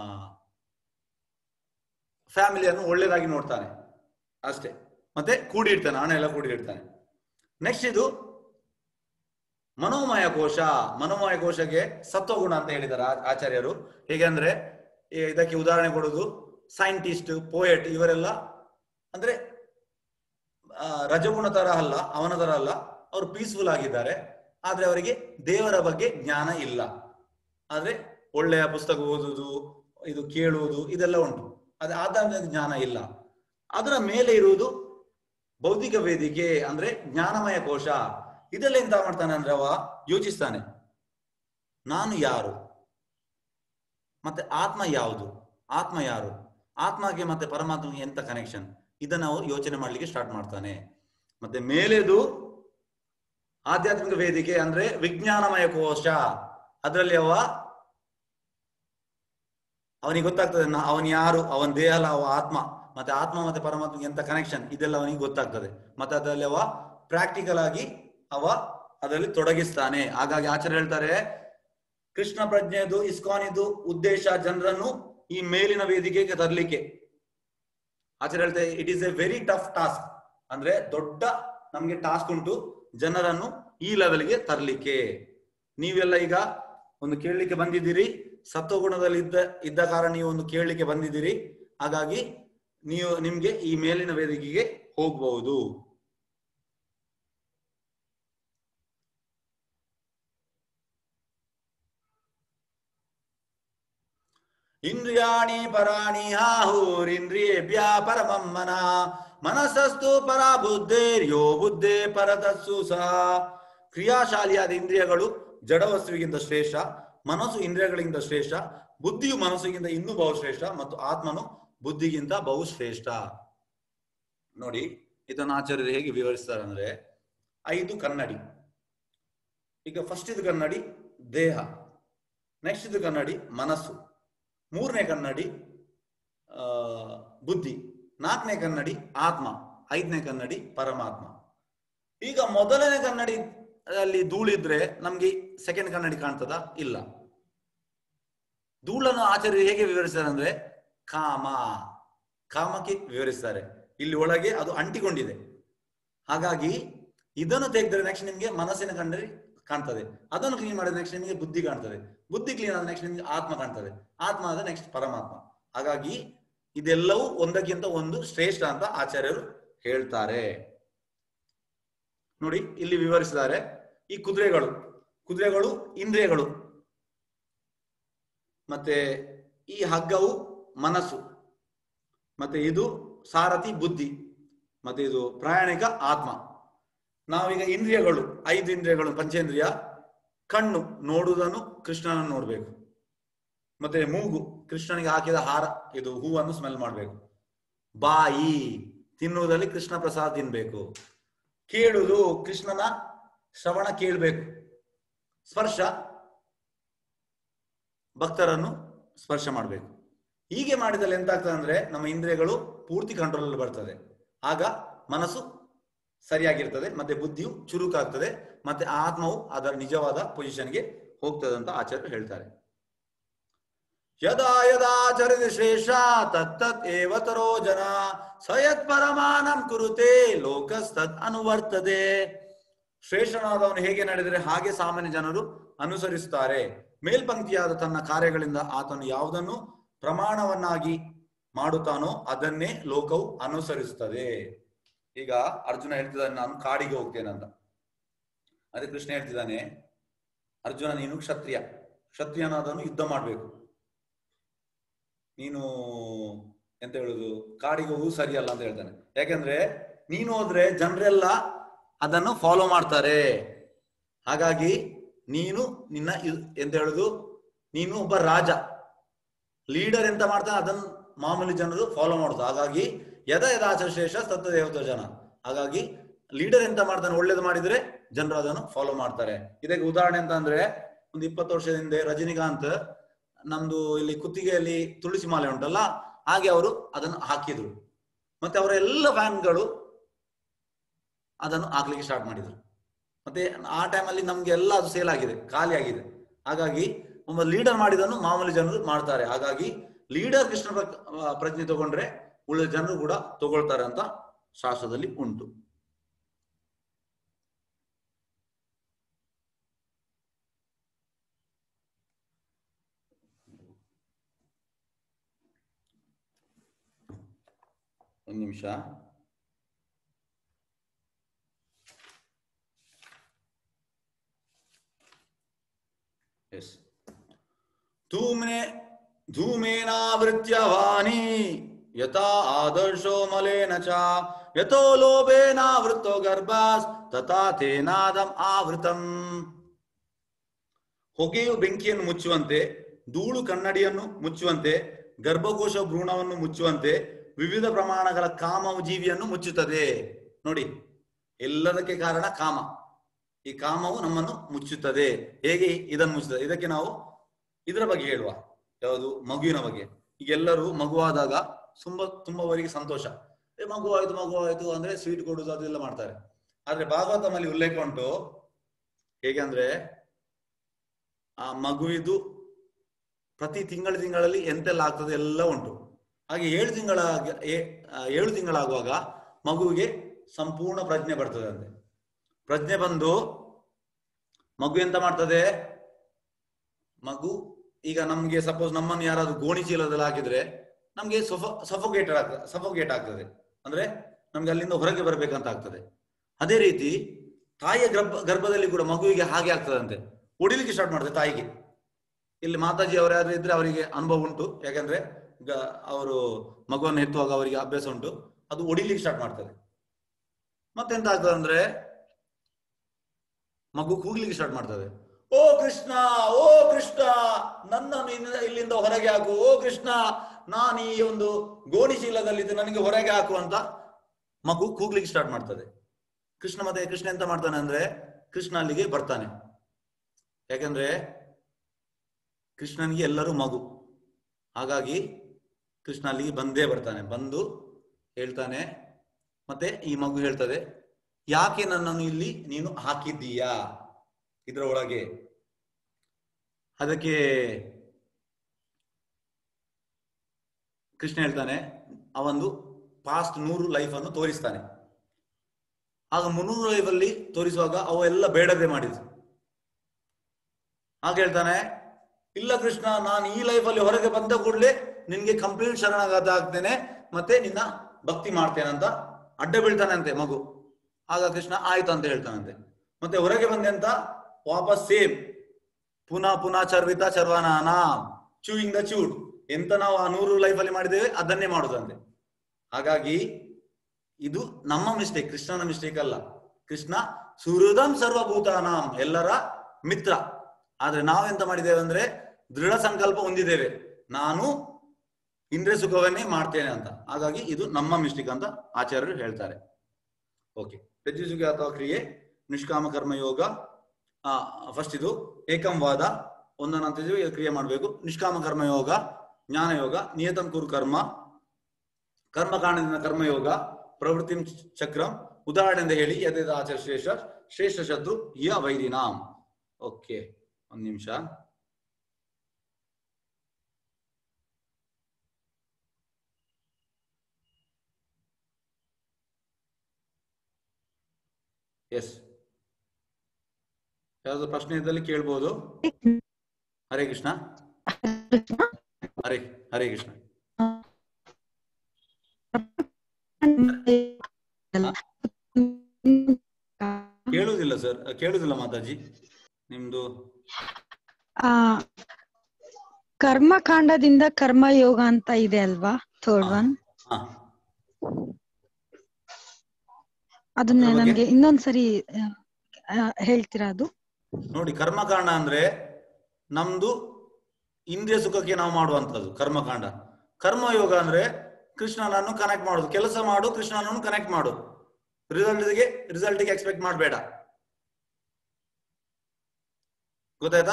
ಫ್ಯಾಮಿಲಿಯನ್ನು ಒಳ್ಳೇದಾಗಿ ನೋಡ್ತಾನೆ ಅಷ್ಟೇ ಮತ್ತೆ ಕೂಡಿ ಇಡ್ತಾನೆ ಹಣ ಎಲ್ಲ ಕೂಡಿ ಇಡ್ತಾನೆ ನೆಕ್ಸ್ಟ್ ಇದು ಮನೋಮಯ ಕೋಶ ಮನೋಮಯ ಕೋಶಕ್ಕೆ ಸತ್ವಗುಣ ಅಂತ ಹೇಳಿದ್ದಾರೆ ಆ- ಆಚಾರ್ಯರು ಹೇಗೆ ಅಂದ್ರೆ ಈ ಇದಕ್ಕೆ ಉದಾಹರಣೆ ಕೊಡುದು ಸೈಂಟಿಸ್ಟ್ ಪೋಯಟ್ ಇವರೆಲ್ಲ ಅಂದ್ರೆ ಆ, ರಜಗುಣ ತರ ಅಲ್ಲ ಅವನ ತರ ಅಲ್ಲ ಅವರು ಪೀಸ್ಫುಲ್ ಆಗಿದ್ದಾರೆ ಆದ್ರೆ ಅವರಿಗೆ ದೇವರ ಬಗ್ಗೆ ಜ್ಞಾನ ಇಲ್ಲ ಆದ್ರೆ ಒಳ್ಳೆಯ ಪುಸ್ತಕ ಓದುವುದು ಇದು ಕೇಳುವುದು ಇದೆಲ್ಲ ಉಂಟು ಅದೇ ಆಧ್ಯಾತ್ಮಿಕ ಜ್ಞಾನ ಇಲ್ಲ ಅದರ ಮೇಲೆ ಇರುವುದು ಬೌದ್ಧಿಕ ವೇದಿಕೆ ಅಂದ್ರೆ ಜ್ಞಾನಮಯ ಕೋಶ ಇದೆಲ್ಲ ಎಂತ ಮಾಡ್ತಾನೆ ಅಂದ್ರೆ ಅವ ಯೋಚಿಸ್ತಾನೆ ನಾನು ಯಾರು ಮತ್ತೆ ಆತ್ಮ ಯಾವುದು ಆತ್ಮ ಯಾರು ಆತ್ಮಗೆ ಮತ್ತೆ ಪರಮಾತ್ಮಗೆ ಎಂತ ಕನೆಕ್ಷನ್ ಇದನ್ನ ಅವ ಯೋಚನೆ ಮಾಡ್ಲಿಕ್ಕೆ ಸ್ಟಾರ್ಟ್ ಮಾಡ್ತಾನೆ ಮತ್ತೆ ಮೇಲೆದು ಆಧ್ಯಾತ್ಮಿಕ ವೇದಿಕೆ ಅಂದ್ರೆ ವಿಜ್ಞಾನಮಯ ಕೋಶ ಅದರಲ್ಲಿ ಅವ ಅವನಿಗೆ ಗೊತ್ತಾಗ್ತದೆ ನ- ಅವನು ಯಾರು ಅವನ ದೇಹ ಅಲ್ಲ ಅವ ಆತ್ಮ ಮತ್ತೆ ಆತ್ಮ ಮತ್ತೆ ಪರಮಾತ್ಮ ಎಂತ ಕನೆಕ್ಷನ್ ಇದೆಲ್ಲ ಅವನಿಗೆ ಗೊತ್ತಾಗ್ತದೆ ಮತ್ತೆ ಅದರಲ್ಲಿ ಅವ ಪ್ರಾಕ್ಟಿಕಲ್ ಆಗಿ ಅವ ಅದರಲ್ಲಿ ತೊಡಗಿಸ್ತಾನೆ ಹಾಗಾಗಿ ಆಚಾರ್ಯ ಹೇಳ್ತಾರೆ ಕೃಷ್ಣ ಪ್ರಜ್ಞೆದು ಇಸ್ಕಾನಿದು ಉದ್ದೇಶ ಜನರನ್ನು ಈ ಮೇಲಿನ ವೇದಿಕೆಗೆ ತರಲಿಕ್ಕೆ ಆಚಾರ್ಯ ಹೇಳ್ತಾರೆ it is a very tough task ಅಂದ್ರೆ ದೊಡ್ಡ ನಮ್ಗೆ ಟಾಸ್ಕ್ ಉಂಟು ಜನರನ್ನು ಈ ಲೆವೆಲ್ಗೆ ತರಲಿಕ್ಕೆ ನೀವೆಲ್ಲ ಈಗ ಒಂದು ಕೇಳಲಿಕ್ಕೆ ಬಂದಿದ್ದೀರಿ ಸತ್ವಗುಣದಲ್ಲಿ ಇದ್ದ ಇದ್ದ ಕಾರಣ ನೀವು ಒಂದು ಕೇಳಲಿಕ್ಕೆ ಬಂದಿದ್ದೀರಿ ಹಾಗಾಗಿ ನೀವು ನಿಮ್ಗೆ ಈ ಮೇಲಿನ ವೇದಿಕೆಗೆ ಹೋಗಬಹುದು ಇಂದ್ರಿಯಾಣಿ ಪರಾಣಿ ಆಹುರಿಂದ್ರಿಯೇಭ್ಯ ಪರಮಂ ಮನ ಮನಸ್ಸಸ್ತು ಪರ ಬುದ್ಧೇರ್ಯೋ ಬುದ್ಧೇ ಪರತಸ್ಸು ಸಹ ಕ್ರಿಯಾಶಾಲಿಯಾದ ಇಂದ್ರಿಯಗಳು ಜಡವಸ್ತುವಿಗಿಂತ ಶ್ರೇಷ್ಠ ಮನಸ್ಸು ಇಂದ್ರಿಯಗಳಿಗಿಂತ ಶ್ರೇಷ್ಠ ಬುದ್ಧಿಯು ಮನಸ್ಸಿಗಿಂತ ಇನ್ನೂ ಬಹುಶ್ರೇಷ್ಠ ಮತ್ತು ಆತ್ಮನು ಬುದ್ಧಿಗಿಂತ ಬಹುಶ್ರೇಷ್ಠ ನೋಡಿ ಇದನ್ನು ಆಚಾರ್ಯರು ಹೇಗೆ ವಿವರಿಸ್ತಾರೆ ಅಂದ್ರೆ ಐದು ಕನ್ನಡಿ ಈಗ ಫಸ್ಟ್ ಇದು ಕನ್ನಡಿ ದೇಹ ನೆಕ್ಸ್ಟ್ ಇದು ಕನ್ನಡಿ ಮನಸ್ಸು ಮೂರನೇ ಕನ್ನಡಿ ಆ, ಬುದ್ಧಿ ನಾಲ್ಕನೇ ಕನ್ನಡಿ ಆತ್ಮ ಐದನೇ ಕನ್ನಡಿ ಪರಮಾತ್ಮ ಈಗ ಮೊದಲನೇ ಕನ್ನಡಿ ಅಲ್ಲಿ ಧೂಳಿದ್ರೆ ನಮ್ಗೆ ಸೆಕೆಂಡ್ ಕನ್ನಡಿ ಕಾಣ್ತದ ಇಲ್ಲ ಧೂಳನ್ನು ಆಚಾರ್ಯರು ಹೇಗೆ ವಿವರಿಸ್ತಾರೆ ಅಂದ್ರೆ ಕಾಮ ಕಾಮಕ್ಕೆ ವಿವರಿಸ್ತಾರೆ ಇಲ್ಲಿ ಒಳಗೆ ಅದು ಅಂಟಿಕೊಂಡಿದೆ ಹಾಗಾಗಿ ಇದನ್ನು ತೆಗೆದ್ರೆ ನೆಕ್ಸ್ಟ್ ನಿಮ್ಗೆ ಮನಸ್ಸಿನ ಕನ್ನಡಿ ಕಾಣ್ತದೆ ಅದನ್ನು ಕ್ಲೀನ್ ಮಾಡಿದ್ರೆ ನೆಕ್ಸ್ಟ್ ನಿಮಗೆ ಬುದ್ಧಿ ಕಾಣ್ತದೆ ಬುದ್ಧಿ ಕ್ಲೀನ್ ಆದ ನೆಕ್ಸ್ಟ್ ನಿಮ್ಗೆ ಆತ್ಮ ಕಾಣ್ತದೆ ಆತ್ಮ ಆದ ನೆಕ್ಸ್ಟ್ ಪರಮಾತ್ಮ ಹಾಗಾಗಿ ಇದೆಲ್ಲವೂ ಒಂದಕ್ಕಿಂತ ಒಂದು ಶ್ರೇಷ್ಠ ಅಂತ ಆಚಾರ್ಯರು ಹೇಳ್ತಾರೆ ನೋಡಿ ಇಲ್ಲಿ ವಿವರಿಸಿದ್ದಾರೆ ಈ ಕುದುರೆಗಳು ಕುದುರೆಗಳು ಇಂದ್ರಿಯಗಳು ಮತ್ತೆ ಈ ಹಗ್ಗವು ಮನಸ್ಸು ಮತ್ತೆ ಇದು ಸಾರಥಿ ಬುದ್ಧಿ ಮತ್ತೆ ಇದು ಪ್ರಯಾಣಿಕ ಆತ್ಮ ನಾವೀಗ ಇಂದ್ರಿಯಗಳು ಐದು ಇಂದ್ರಿಯಗಳು ಪಂಚೇಂದ್ರಿಯ ಕಣ್ಣು ನೋಡುವುದನ್ನು ಕೃಷ್ಣನನ್ನು ನೋಡ್ಬೇಕು ಮತ್ತೆ ಮೂಗು ಕೃಷ್ಣನಿಗೆ ಹಾಕಿದ ಹಾರ ಇದು ಹೂವನ್ನು ಸ್ಮೆಲ್ ಮಾಡಬೇಕು ಬಾಯಿ ತಿನ್ನುವುದರಲ್ಲಿ ಕೃಷ್ಣ ಪ್ರಸಾದ ತಿನ್ಬೇಕು ಕೇಳುವುದು ಕೃಷ್ಣನ ಶ್ರವಣ ಕೇಳಬೇಕು ಸ್ಪರ್ಶ ಭಕ್ತರನ್ನು ಸ್ಪರ್ಶ ಮಾಡಬೇಕು ಹೀಗೆ ಮಾಡಿದಲ್ಲಿ ಎಂತಾಗ್ತದೆ ಅಂದ್ರೆ ನಮ್ಮ ಇಂದ್ರಿಯಗಳು ಪೂರ್ತಿ ಕಂಟ್ರೋಲ್ ಅಲ್ಲಿ ಬರ್ತದೆ ಆಗ ಮನಸ್ಸು ಸರಿಯಾಗಿರ್ತದೆ ಮತ್ತೆ ಬುದ್ಧಿಯು ಚುರುಕಾಗ್ತದೆ ಮತ್ತೆ ಆತ್ಮವು ಅದರ ನಿಜವಾದ ಪೊಸಿಷನ್ಗೆ ಹೋಗ್ತದೆ ಅಂತ ಆಚಾರ್ಯರು ಹೇಳ್ತಾರೆ ಯದಾ ಯದಾಚರಿತ ಶ್ರೇಷ ತತ್ತತ್ ಏವ ತರೋ ಜನ ಸಯತ್ ಪರಮಾನಂ ಕುರುತೆ ಲೋಕಸ್ತತ್ ಅನುವರ್ತದೆ ಶ್ರೇಷ್ಠನಾದವನು ಹೇಗೆ ನಡೆದರೆ ಹಾಗೆ ಸಾಮಾನ್ಯ ಜನರು ಅನುಸರಿಸುತ್ತಾರೆ ಮೇಲ್ಪಂಕ್ತಿಯಾದ ತನ್ನ ಕಾರ್ಯಗಳಿಂದ ಆತನು ಯಾವುದನ್ನು ಪ್ರಮಾಣವನ್ನಾಗಿ ಮಾಡುತ್ತಾನೋ ಅದನ್ನೇ ಲೋಕವು ಅನುಸರಿಸುತ್ತದೆ ಈಗ ಅರ್ಜುನ ಹೇಳ್ತಿದ್ದಾನೆ ನಾನು ಕಾಡಿಗೆ ಹೋಗ್ತೇನೆ ಅಂತ ಅದೇ ಕೃಷ್ಣ ಹೇಳ್ತಿದ್ದಾನೆ ಅರ್ಜುನ ನೀನು ಕ್ಷತ್ರಿಯ ಕ್ಷತ್ರಿಯನಾದವನು ಯುದ್ಧ ಮಾಡ್ಬೇಕು ನೀನು ಎಂತ ಹೇಳುದು ಕಾಡಿಗೆ ಹೋಗುದು ಸರಿಯಲ್ಲ ಅಂತ ಹೇಳ್ತಾನೆ ಯಾಕಂದ್ರೆ ನೀನು ಹೋದ್ರೆ ಜನರೆಲ್ಲ ಅದನ್ನು ಫಾಲೋ ಮಾಡ್ತಾರೆ ಹಾಗಾಗಿ ನೀನು ನಿನ್ನ ಇದ್- ಎಂತ ಹೇಳುದು ನೀನು ಒಬ್ಬ ರಾಜ ಲೀಡರ್ ಎಂತ ಮಾಡ್ತಾನೆ ಅದನ್ನು ಮಾಮೂಲಿ ಜನರು ಫಾಲೋ ಮಾಡುದು ಹಾಗಾಗಿ ಯದ ಯದಾಚ ಶೇಷ ತತ್ತ ದೇವತ ಜನ ಹಾಗಾಗಿ ಲೀಡರ್ ಎಂತ ಮಾಡ್ತಾನೆ ಒಳ್ಳೇದು ಮಾಡಿದ್ರೆ ಜನರು ಅದನ್ನು ಫಾಲೋ ಮಾಡ್ತಾರೆ ಇದಕ್ಕೆ ಉದಾಹರಣೆ ಅಂತ ಅಂದ್ರೆ ಒಂದು ಇಪ್ಪತ್ತು ವರ್ಷದ ಹಿಂದೆ ರಜನಿಕಾಂತ್ ನಮ್ದು ಇಲ್ಲಿ ಕುತ್ತಿಗೆಯಲ್ಲಿ ತುಳಸಿ ಮಾಲೆ ಉಂಟಲ್ಲ ಹಾಗೆ ಅವರು ಅದನ್ನು ಹಾಕಿದ್ರು ಮತ್ತೆ ಅವರ ಎಲ್ಲ ಫ್ಯಾನ್ಗಳು ಅದನ್ನು ಹಾಕ್ಲಿಕ್ಕೆ ಸ್ಟಾರ್ಟ್ ಮಾಡಿದ್ರು ಮತ್ತೆ ಆ ಟೈಮಲ್ಲಿ ನಮ್ಗೆ ಎಲ್ಲ ಅದು ಸೇಲ್ ಆಗಿದೆ ಖಾಲಿ ಆಗಿದೆ ಹಾಗಾಗಿ ಒಬ್ಬ ಲೀಡರ್ ಮಾಡಿದನ್ನು ಮಾಮೂಲಿ ಜನರು ಮಾಡ್ತಾರೆ ಹಾಗಾಗಿ ಲೀಡರ್ ಕೃಷ್ಣ ಪ್ರ- ಆ, ಪ್ರಜ್ಞೆ ತಗೊಂಡ್ರೆ ಉಳಿದ ಜನರು ಕೂಡ ತಗೊಳ್ತಾರೆ ಅಂತ ಶಾಸ್ತ್ರದಲ್ಲಿ ಉಂಟು ಒಂದು ನಿಮಿಷ ಎಸ್ ಧೂಮ್ನೆ ಧೂಮೇನಾವೃತ್ಯ ವಾಣಿ ಯಥಾ ಆದರ್ಶೋ ಮಲೇನ ಚ ಯಥೋ ಲೋಭೇನಾವೃತ್ತೋ ಗರ್ಭಾಸ್ ತಥಾ ತೇನಾದಂ ಆವೃತಂ ಹೊಗೆಯು ಬೆಂಕಿಯನ್ನು ಮುಚ್ಚುವಂತೆ ಧೂಳು ಕನ್ನಡಿಯನ್ನು ಮುಚ್ಚುವಂತೆ ಗರ್ಭಕೋಶ ಭ್ರೂಣವನ್ನು ಮುಚ್ಚುವಂತೆ ವಿವಿಧ ಪ್ರಮಾಣಗಳ ಕಾಮವು ಜೀವಿಯನ್ನು ಮುಚ್ಚುತ್ತದೆ ನೋಡಿ ಎಲ್ಲದಕ್ಕೆ ಕಾರಣ ಕಾಮ ಈ ಕಾಮವು ನಮ್ಮನ್ನು ಮುಚ್ಚುತ್ತದೆ ಹೇಗೆ ಇದನ್ನು ಮುಚ್ಚುತ್ತದೆ ಇದಕ್ಕೆ ನಾವು ಇದರ ಬಗ್ಗೆ ಹೇಳುವ ಯಾವುದು ಮಗುವಿನ ಬಗ್ಗೆ ಈಗ ಎಲ್ಲರೂ ಮಗುವಾದಾಗ ತುಂಬಾ ತುಂಬವರಿಗೆ ಸಂತೋಷ ಏ ಮಗು ಆಯ್ತು ಮಗು ಆಯ್ತು ಅಂದ್ರೆ ಸ್ವೀಟ್ ಕೊಡುದು ಅದೆಲ್ಲ ಮಾಡ್ತಾರೆ ಆದ್ರೆ ಭಾಗವತಮಲ್ಲಿ ಉಲ್ಲೇಖ ಉಂಟು ಹೇಗೆ ಅಂದ್ರೆ ಆ ಮಗುವಿದು ಪ್ರತಿ ತಿಂಗಳ ತಿಂಗಳಲ್ಲಿ ಎಂತೆಲ್ಲ ಆಗ್ತದೆ ಎಲ್ಲ ಉಂಟು ಹಾಗೆ ಏಳು ತಿಂಗಳ ಏ- ಆ, ಏಳು ತಿಂಗಳಾಗುವಾಗ ಮಗುವಿಗೆ ಸಂಪೂರ್ಣ ಪ್ರಜ್ಞೆ ಬರ್ತದೆ ಅಂತೆ ಪ್ರಜ್ಞೆ ಬಂದು ಮಗು ಎಂತ ಮಾಡ್ತದೆ ಮಗು ಈಗ ನಮ್ಗೆ ಸಪೋಸ್ ನಮ್ಮನ್ನು ಯಾರಾದ್ರೂ ಗೋಣಿ ಚೀಲದಲ್ಲಿ ಹಾಕಿದ್ರೆ ನಮ್ಗೆ ಸೊಫ ಸಫೋಗೇಟರ್ ಆಗ್ತದೆ ಸಫೋಗೇಟ್ ಆಗ್ತದೆ ಅಂದ್ರೆ ನಮ್ಗೆ ಅಲ್ಲಿಂದ ಹೊರಗೆ ಬರ್ಬೇಕಂತ ಆಗ್ತದೆ ಅದೇ ರೀತಿ ತಾಯಿಯ ಗರ್ಭ ಗರ್ಭದಲ್ಲಿ ಕೂಡ ಮಗುವಿಗೆ ಹಾಗೆ ಆಗ್ತದಂತೆ ಹೊಡಿಲಿಕ್ಕೆ ಸ್ಟಾರ್ಟ್ ಮಾಡ್ತದೆ ತಾಯಿಗೆ ಇಲ್ಲಿ ಮಾತಾಜಿ ಅವರು ಯಾರು ಇದ್ರೆ ಅವರಿಗೆ ಅನುಭವ ಉಂಟು ಯಾಕಂದ್ರೆ ಗ- ಅವರು ಮಗುವನ್ನು ಎತ್ತುವಾಗ ಅವರಿಗೆ ಅಭ್ಯಾಸ ಉಂಟು ಅದು ಒಡಿಲಿಕ್ಕೆ ಸ್ಟಾರ್ಟ್ ಮಾಡ್ತದೆ ಮತ್ತೆಂತ ಆಗ್ತದೆ ಅಂದ್ರೆ ಮಗು ಕೂಗ್ಲಿಕ್ಕೆ ಸ್ಟಾರ್ಟ್ ಮಾಡ್ತದೆ ಓ ಕೃಷ್ಣ ಓ ಕೃಷ್ಣ ನನ್ನನ್ನು ಇನ್ನ- ಇಲ್ಲಿಂದ ಹೊರಗೆ ಹಾಕು ಓ ಕೃಷ್ಣ ನಾನು ಈ ಒಂದು ಗೋಣಿ ಚೀಲದಲ್ಲಿದ್ದು ನನಗೆ ಹೊರಗೆ ಹಾಕು ಅಂತ ಮಗು ಕೂಗ್ಲಿಕ್ಕೆ ಸ್ಟಾರ್ಟ್ ಮಾಡ್ತದೆ ಕೃಷ್ಣ ಮತ್ತೆ ಕೃಷ್ಣ ಎಂತ ಮಾಡ್ತಾನೆ ಅಂದ್ರೆ ಕೃಷ್ಣ ಅಲ್ಲಿಗೆ ಬರ್ತಾನೆ ಯಾಕಂದ್ರೆ ಕೃಷ್ಣನಿಗೆ ಎಲ್ಲರೂ ಮಗು ಹಾಗಾಗಿ ಕೃಷ್ಣ ಅಲ್ಲಿಗೆ ಬಂದೇ ಬರ್ತಾನೆ ಬಂದು ಹೇಳ್ತಾನೆ ಮತ್ತೆ ಈ ಮಗು ಹೇಳ್ತದೆ ಯಾಕೆ ನನ್ನನ್ನು ಇಲ್ಲಿ ನೀನು ಹಾಕಿದ್ದೀಯಾ ಇದರ ಒಳಗೆ ಅದಕ್ಕೆ ಕೃಷ್ಣ ಹೇಳ್ತಾನೆ ಅವನು ಪಾಸ್ಟ್ ನೂರು ಲೈಫ್ ಅನ್ನು ತೋರಿಸ್ತಾನೆ ಆಗ ಮುನ್ನೂರು ಲೈಫ್ ಅಲ್ಲಿ ತೋರಿಸುವಾಗ ಅವ ಎಲ್ಲ ಬೇಡದೆ ಮಾಡಿದ್ರು ಆಗ ಹೇಳ್ತಾನೆ ಇಲ್ಲ ಕೃಷ್ಣ ನಾನು ಈ ಲೈಫ್ ಅಲ್ಲಿ ಹೊರಗೆ ಬಂದ ಕೂಡಲೇ ನಿನ್ಗೆ ಕಂಪ್ಲೀಟ್ ಶರಣಾಗತ ಆಗ್ತೇನೆ ಮತ್ತೆ ನಿನ್ನ ಭಕ್ತಿ ಮಾಡ್ತೇನೆ ಅಂತ ಅಡ್ಡ ಬೀಳ್ತಾನಂತೆ ಮಗು ಆಗ ಕೃಷ್ಣ ಆಯ್ತು ಅಂತ ಹೇಳ್ತಾನಂತೆ ಮತ್ತೆ ಹೊರಗೆ ಬಂದೆ ಅಂತ ವಾಪಸ್ ಸೇಮ್ ಪುನಃ ಪುನಃ ಚರ್ವಿತ ಚರ್ವನಾನ ಚೂಯಿಂಗ್ ದ ಚೂಡ್ ಎಂತ ನಾವು ಆ ನೂರು ಲೈಫ್ ಅಲ್ಲಿ ಮಾಡಿದ್ದೇವೆ ಅದನ್ನೇ ಮಾಡುದಂತೆ ಹಾಗಾಗಿ ಇದು ನಮ್ಮ ಮಿಸ್ಟೇಕ್ ಕೃಷ್ಣನ ಮಿಸ್ಟೇಕ್ ಅಲ್ಲ ಕೃಷ್ಣ ಸುಹೃದಂ ಸರ್ವಭೂತಾನಾಂ ಎಲ್ಲರ ಮಿತ್ರ ಆದ್ರೆ ನಾವೆಂತ ಮಾಡಿದ್ದೇವೆ ಅಂದ್ರೆ ದೃಢ ಸಂಕಲ್ಪ ಹೊಂದಿದ್ದೇವೆ ನಾನು ಇಂದ್ರಿಯ ಸುಖವನ್ನೇ ಮಾಡ್ತೇನೆ ಅಂತ ಹಾಗಾಗಿ ಇದು ನಮ್ಮ ಮಿಸ್ಟೇಕ್ ಅಂತ ಆಚಾರ್ಯರು ಹೇಳ್ತಾರೆ ಓಕೆ ಪ್ರತಿಸುಖಿ ಅಥವಾ ಕ್ರಿಯೆ ನಿಷ್ಕಾಮ ಕರ್ಮ ಯೋಗ ಆ ಫಸ್ಟ್ ಇದು ಏಕಂ ವಾದ ಒಂದನ್ನ ಅಂತ ಇದ್ದೀವಿ, ಇದು ಕ್ರಿಯೆ ಮಾಡಬೇಕು ನಿಷ್ಕಾಮ ಕರ್ಮ ಯೋಗ ಜ್ಞಾನ ಯೋಗ ನಿಯತಂ ಕುರು ಕರ್ಮ ಕರ್ಮ ಕಾರಣದಿಂದ ಕರ್ಮಯೋಗ ಪ್ರವೃತ್ತಿ ಚಕ್ರಂ ಉದಾಹರಣೆಯಿಂದ ಹೇಳಿ ಯಥೇತ ಆಚಾರ ಶ್ರೇಷ್ಠ ಶ್ರೇಷ್ಠ ಶತ್ರು ಯ ವೈರಿನಾಂ ಓಕೆ ಒಂದ್ ನಿಮಿಷ ಎಸ್ ಯಾವ್ದು ಪ್ರಶ್ನೆ ಇದ್ದಲ್ಲಿ ಕೇಳ್ಬೋದು ಹರೇ ಕೃಷ್ಣ ಹರೇ ಹರೇ ಕೃಷ್ಣ ಕೇಳುವುದಿಲ್ಲ ಸರ್ ಕೇಳುವುದಿಲ್ಲ ಮಾತಾಜಿ ನಿಮ್ದು ಆ ಕರ್ಮಕಾಂಡದಿಂದ ಕರ್ಮಯೋಗ ಅಂತ ಇದೆ ಅಲ್ವಾ ಥರ್ಡ್ ಹಾ. ಒನ್ ಹಾ ಅದನ್ನ ಅದ್ರ ಬಗ್ಗೆ? ನನ್ಗೆ ಇನ್ನೊಂದ್ಸರಿ ಆ, ಆ, ಹೇಳ್ತೀರಾ ಅದು ನೋಡಿ ಕರ್ಮಕಾಂಡ ಅಂದ್ರೆ ನಮ್ದು ಇಂದ್ರಿಯ ಸುಖಕ್ಕೆ ನಾವು ಮಾಡುವಂತದ್ದು ಕರ್ಮಕಾಂಡ ಕರ್ಮಯೋಗ ಅಂದ್ರೆ ಕೃಷ್ಣನನ್ನು ಕನೆಕ್ಟ್ ಮಾಡೋದು ಕೆಲಸ ಮಾಡು ಕೃಷ್ಣನನ್ನು ಕನೆಕ್ಟ್ ಮಾಡು ರಿಸಲ್ಟ್ಗೆ ರಿಸಲ್ಟ್ಗೆ ಎಕ್ಸ್ಪೆಕ್ಟ್ ಮಾಡಬೇಡ ಗೊತ್ತಾಯ್ತಾ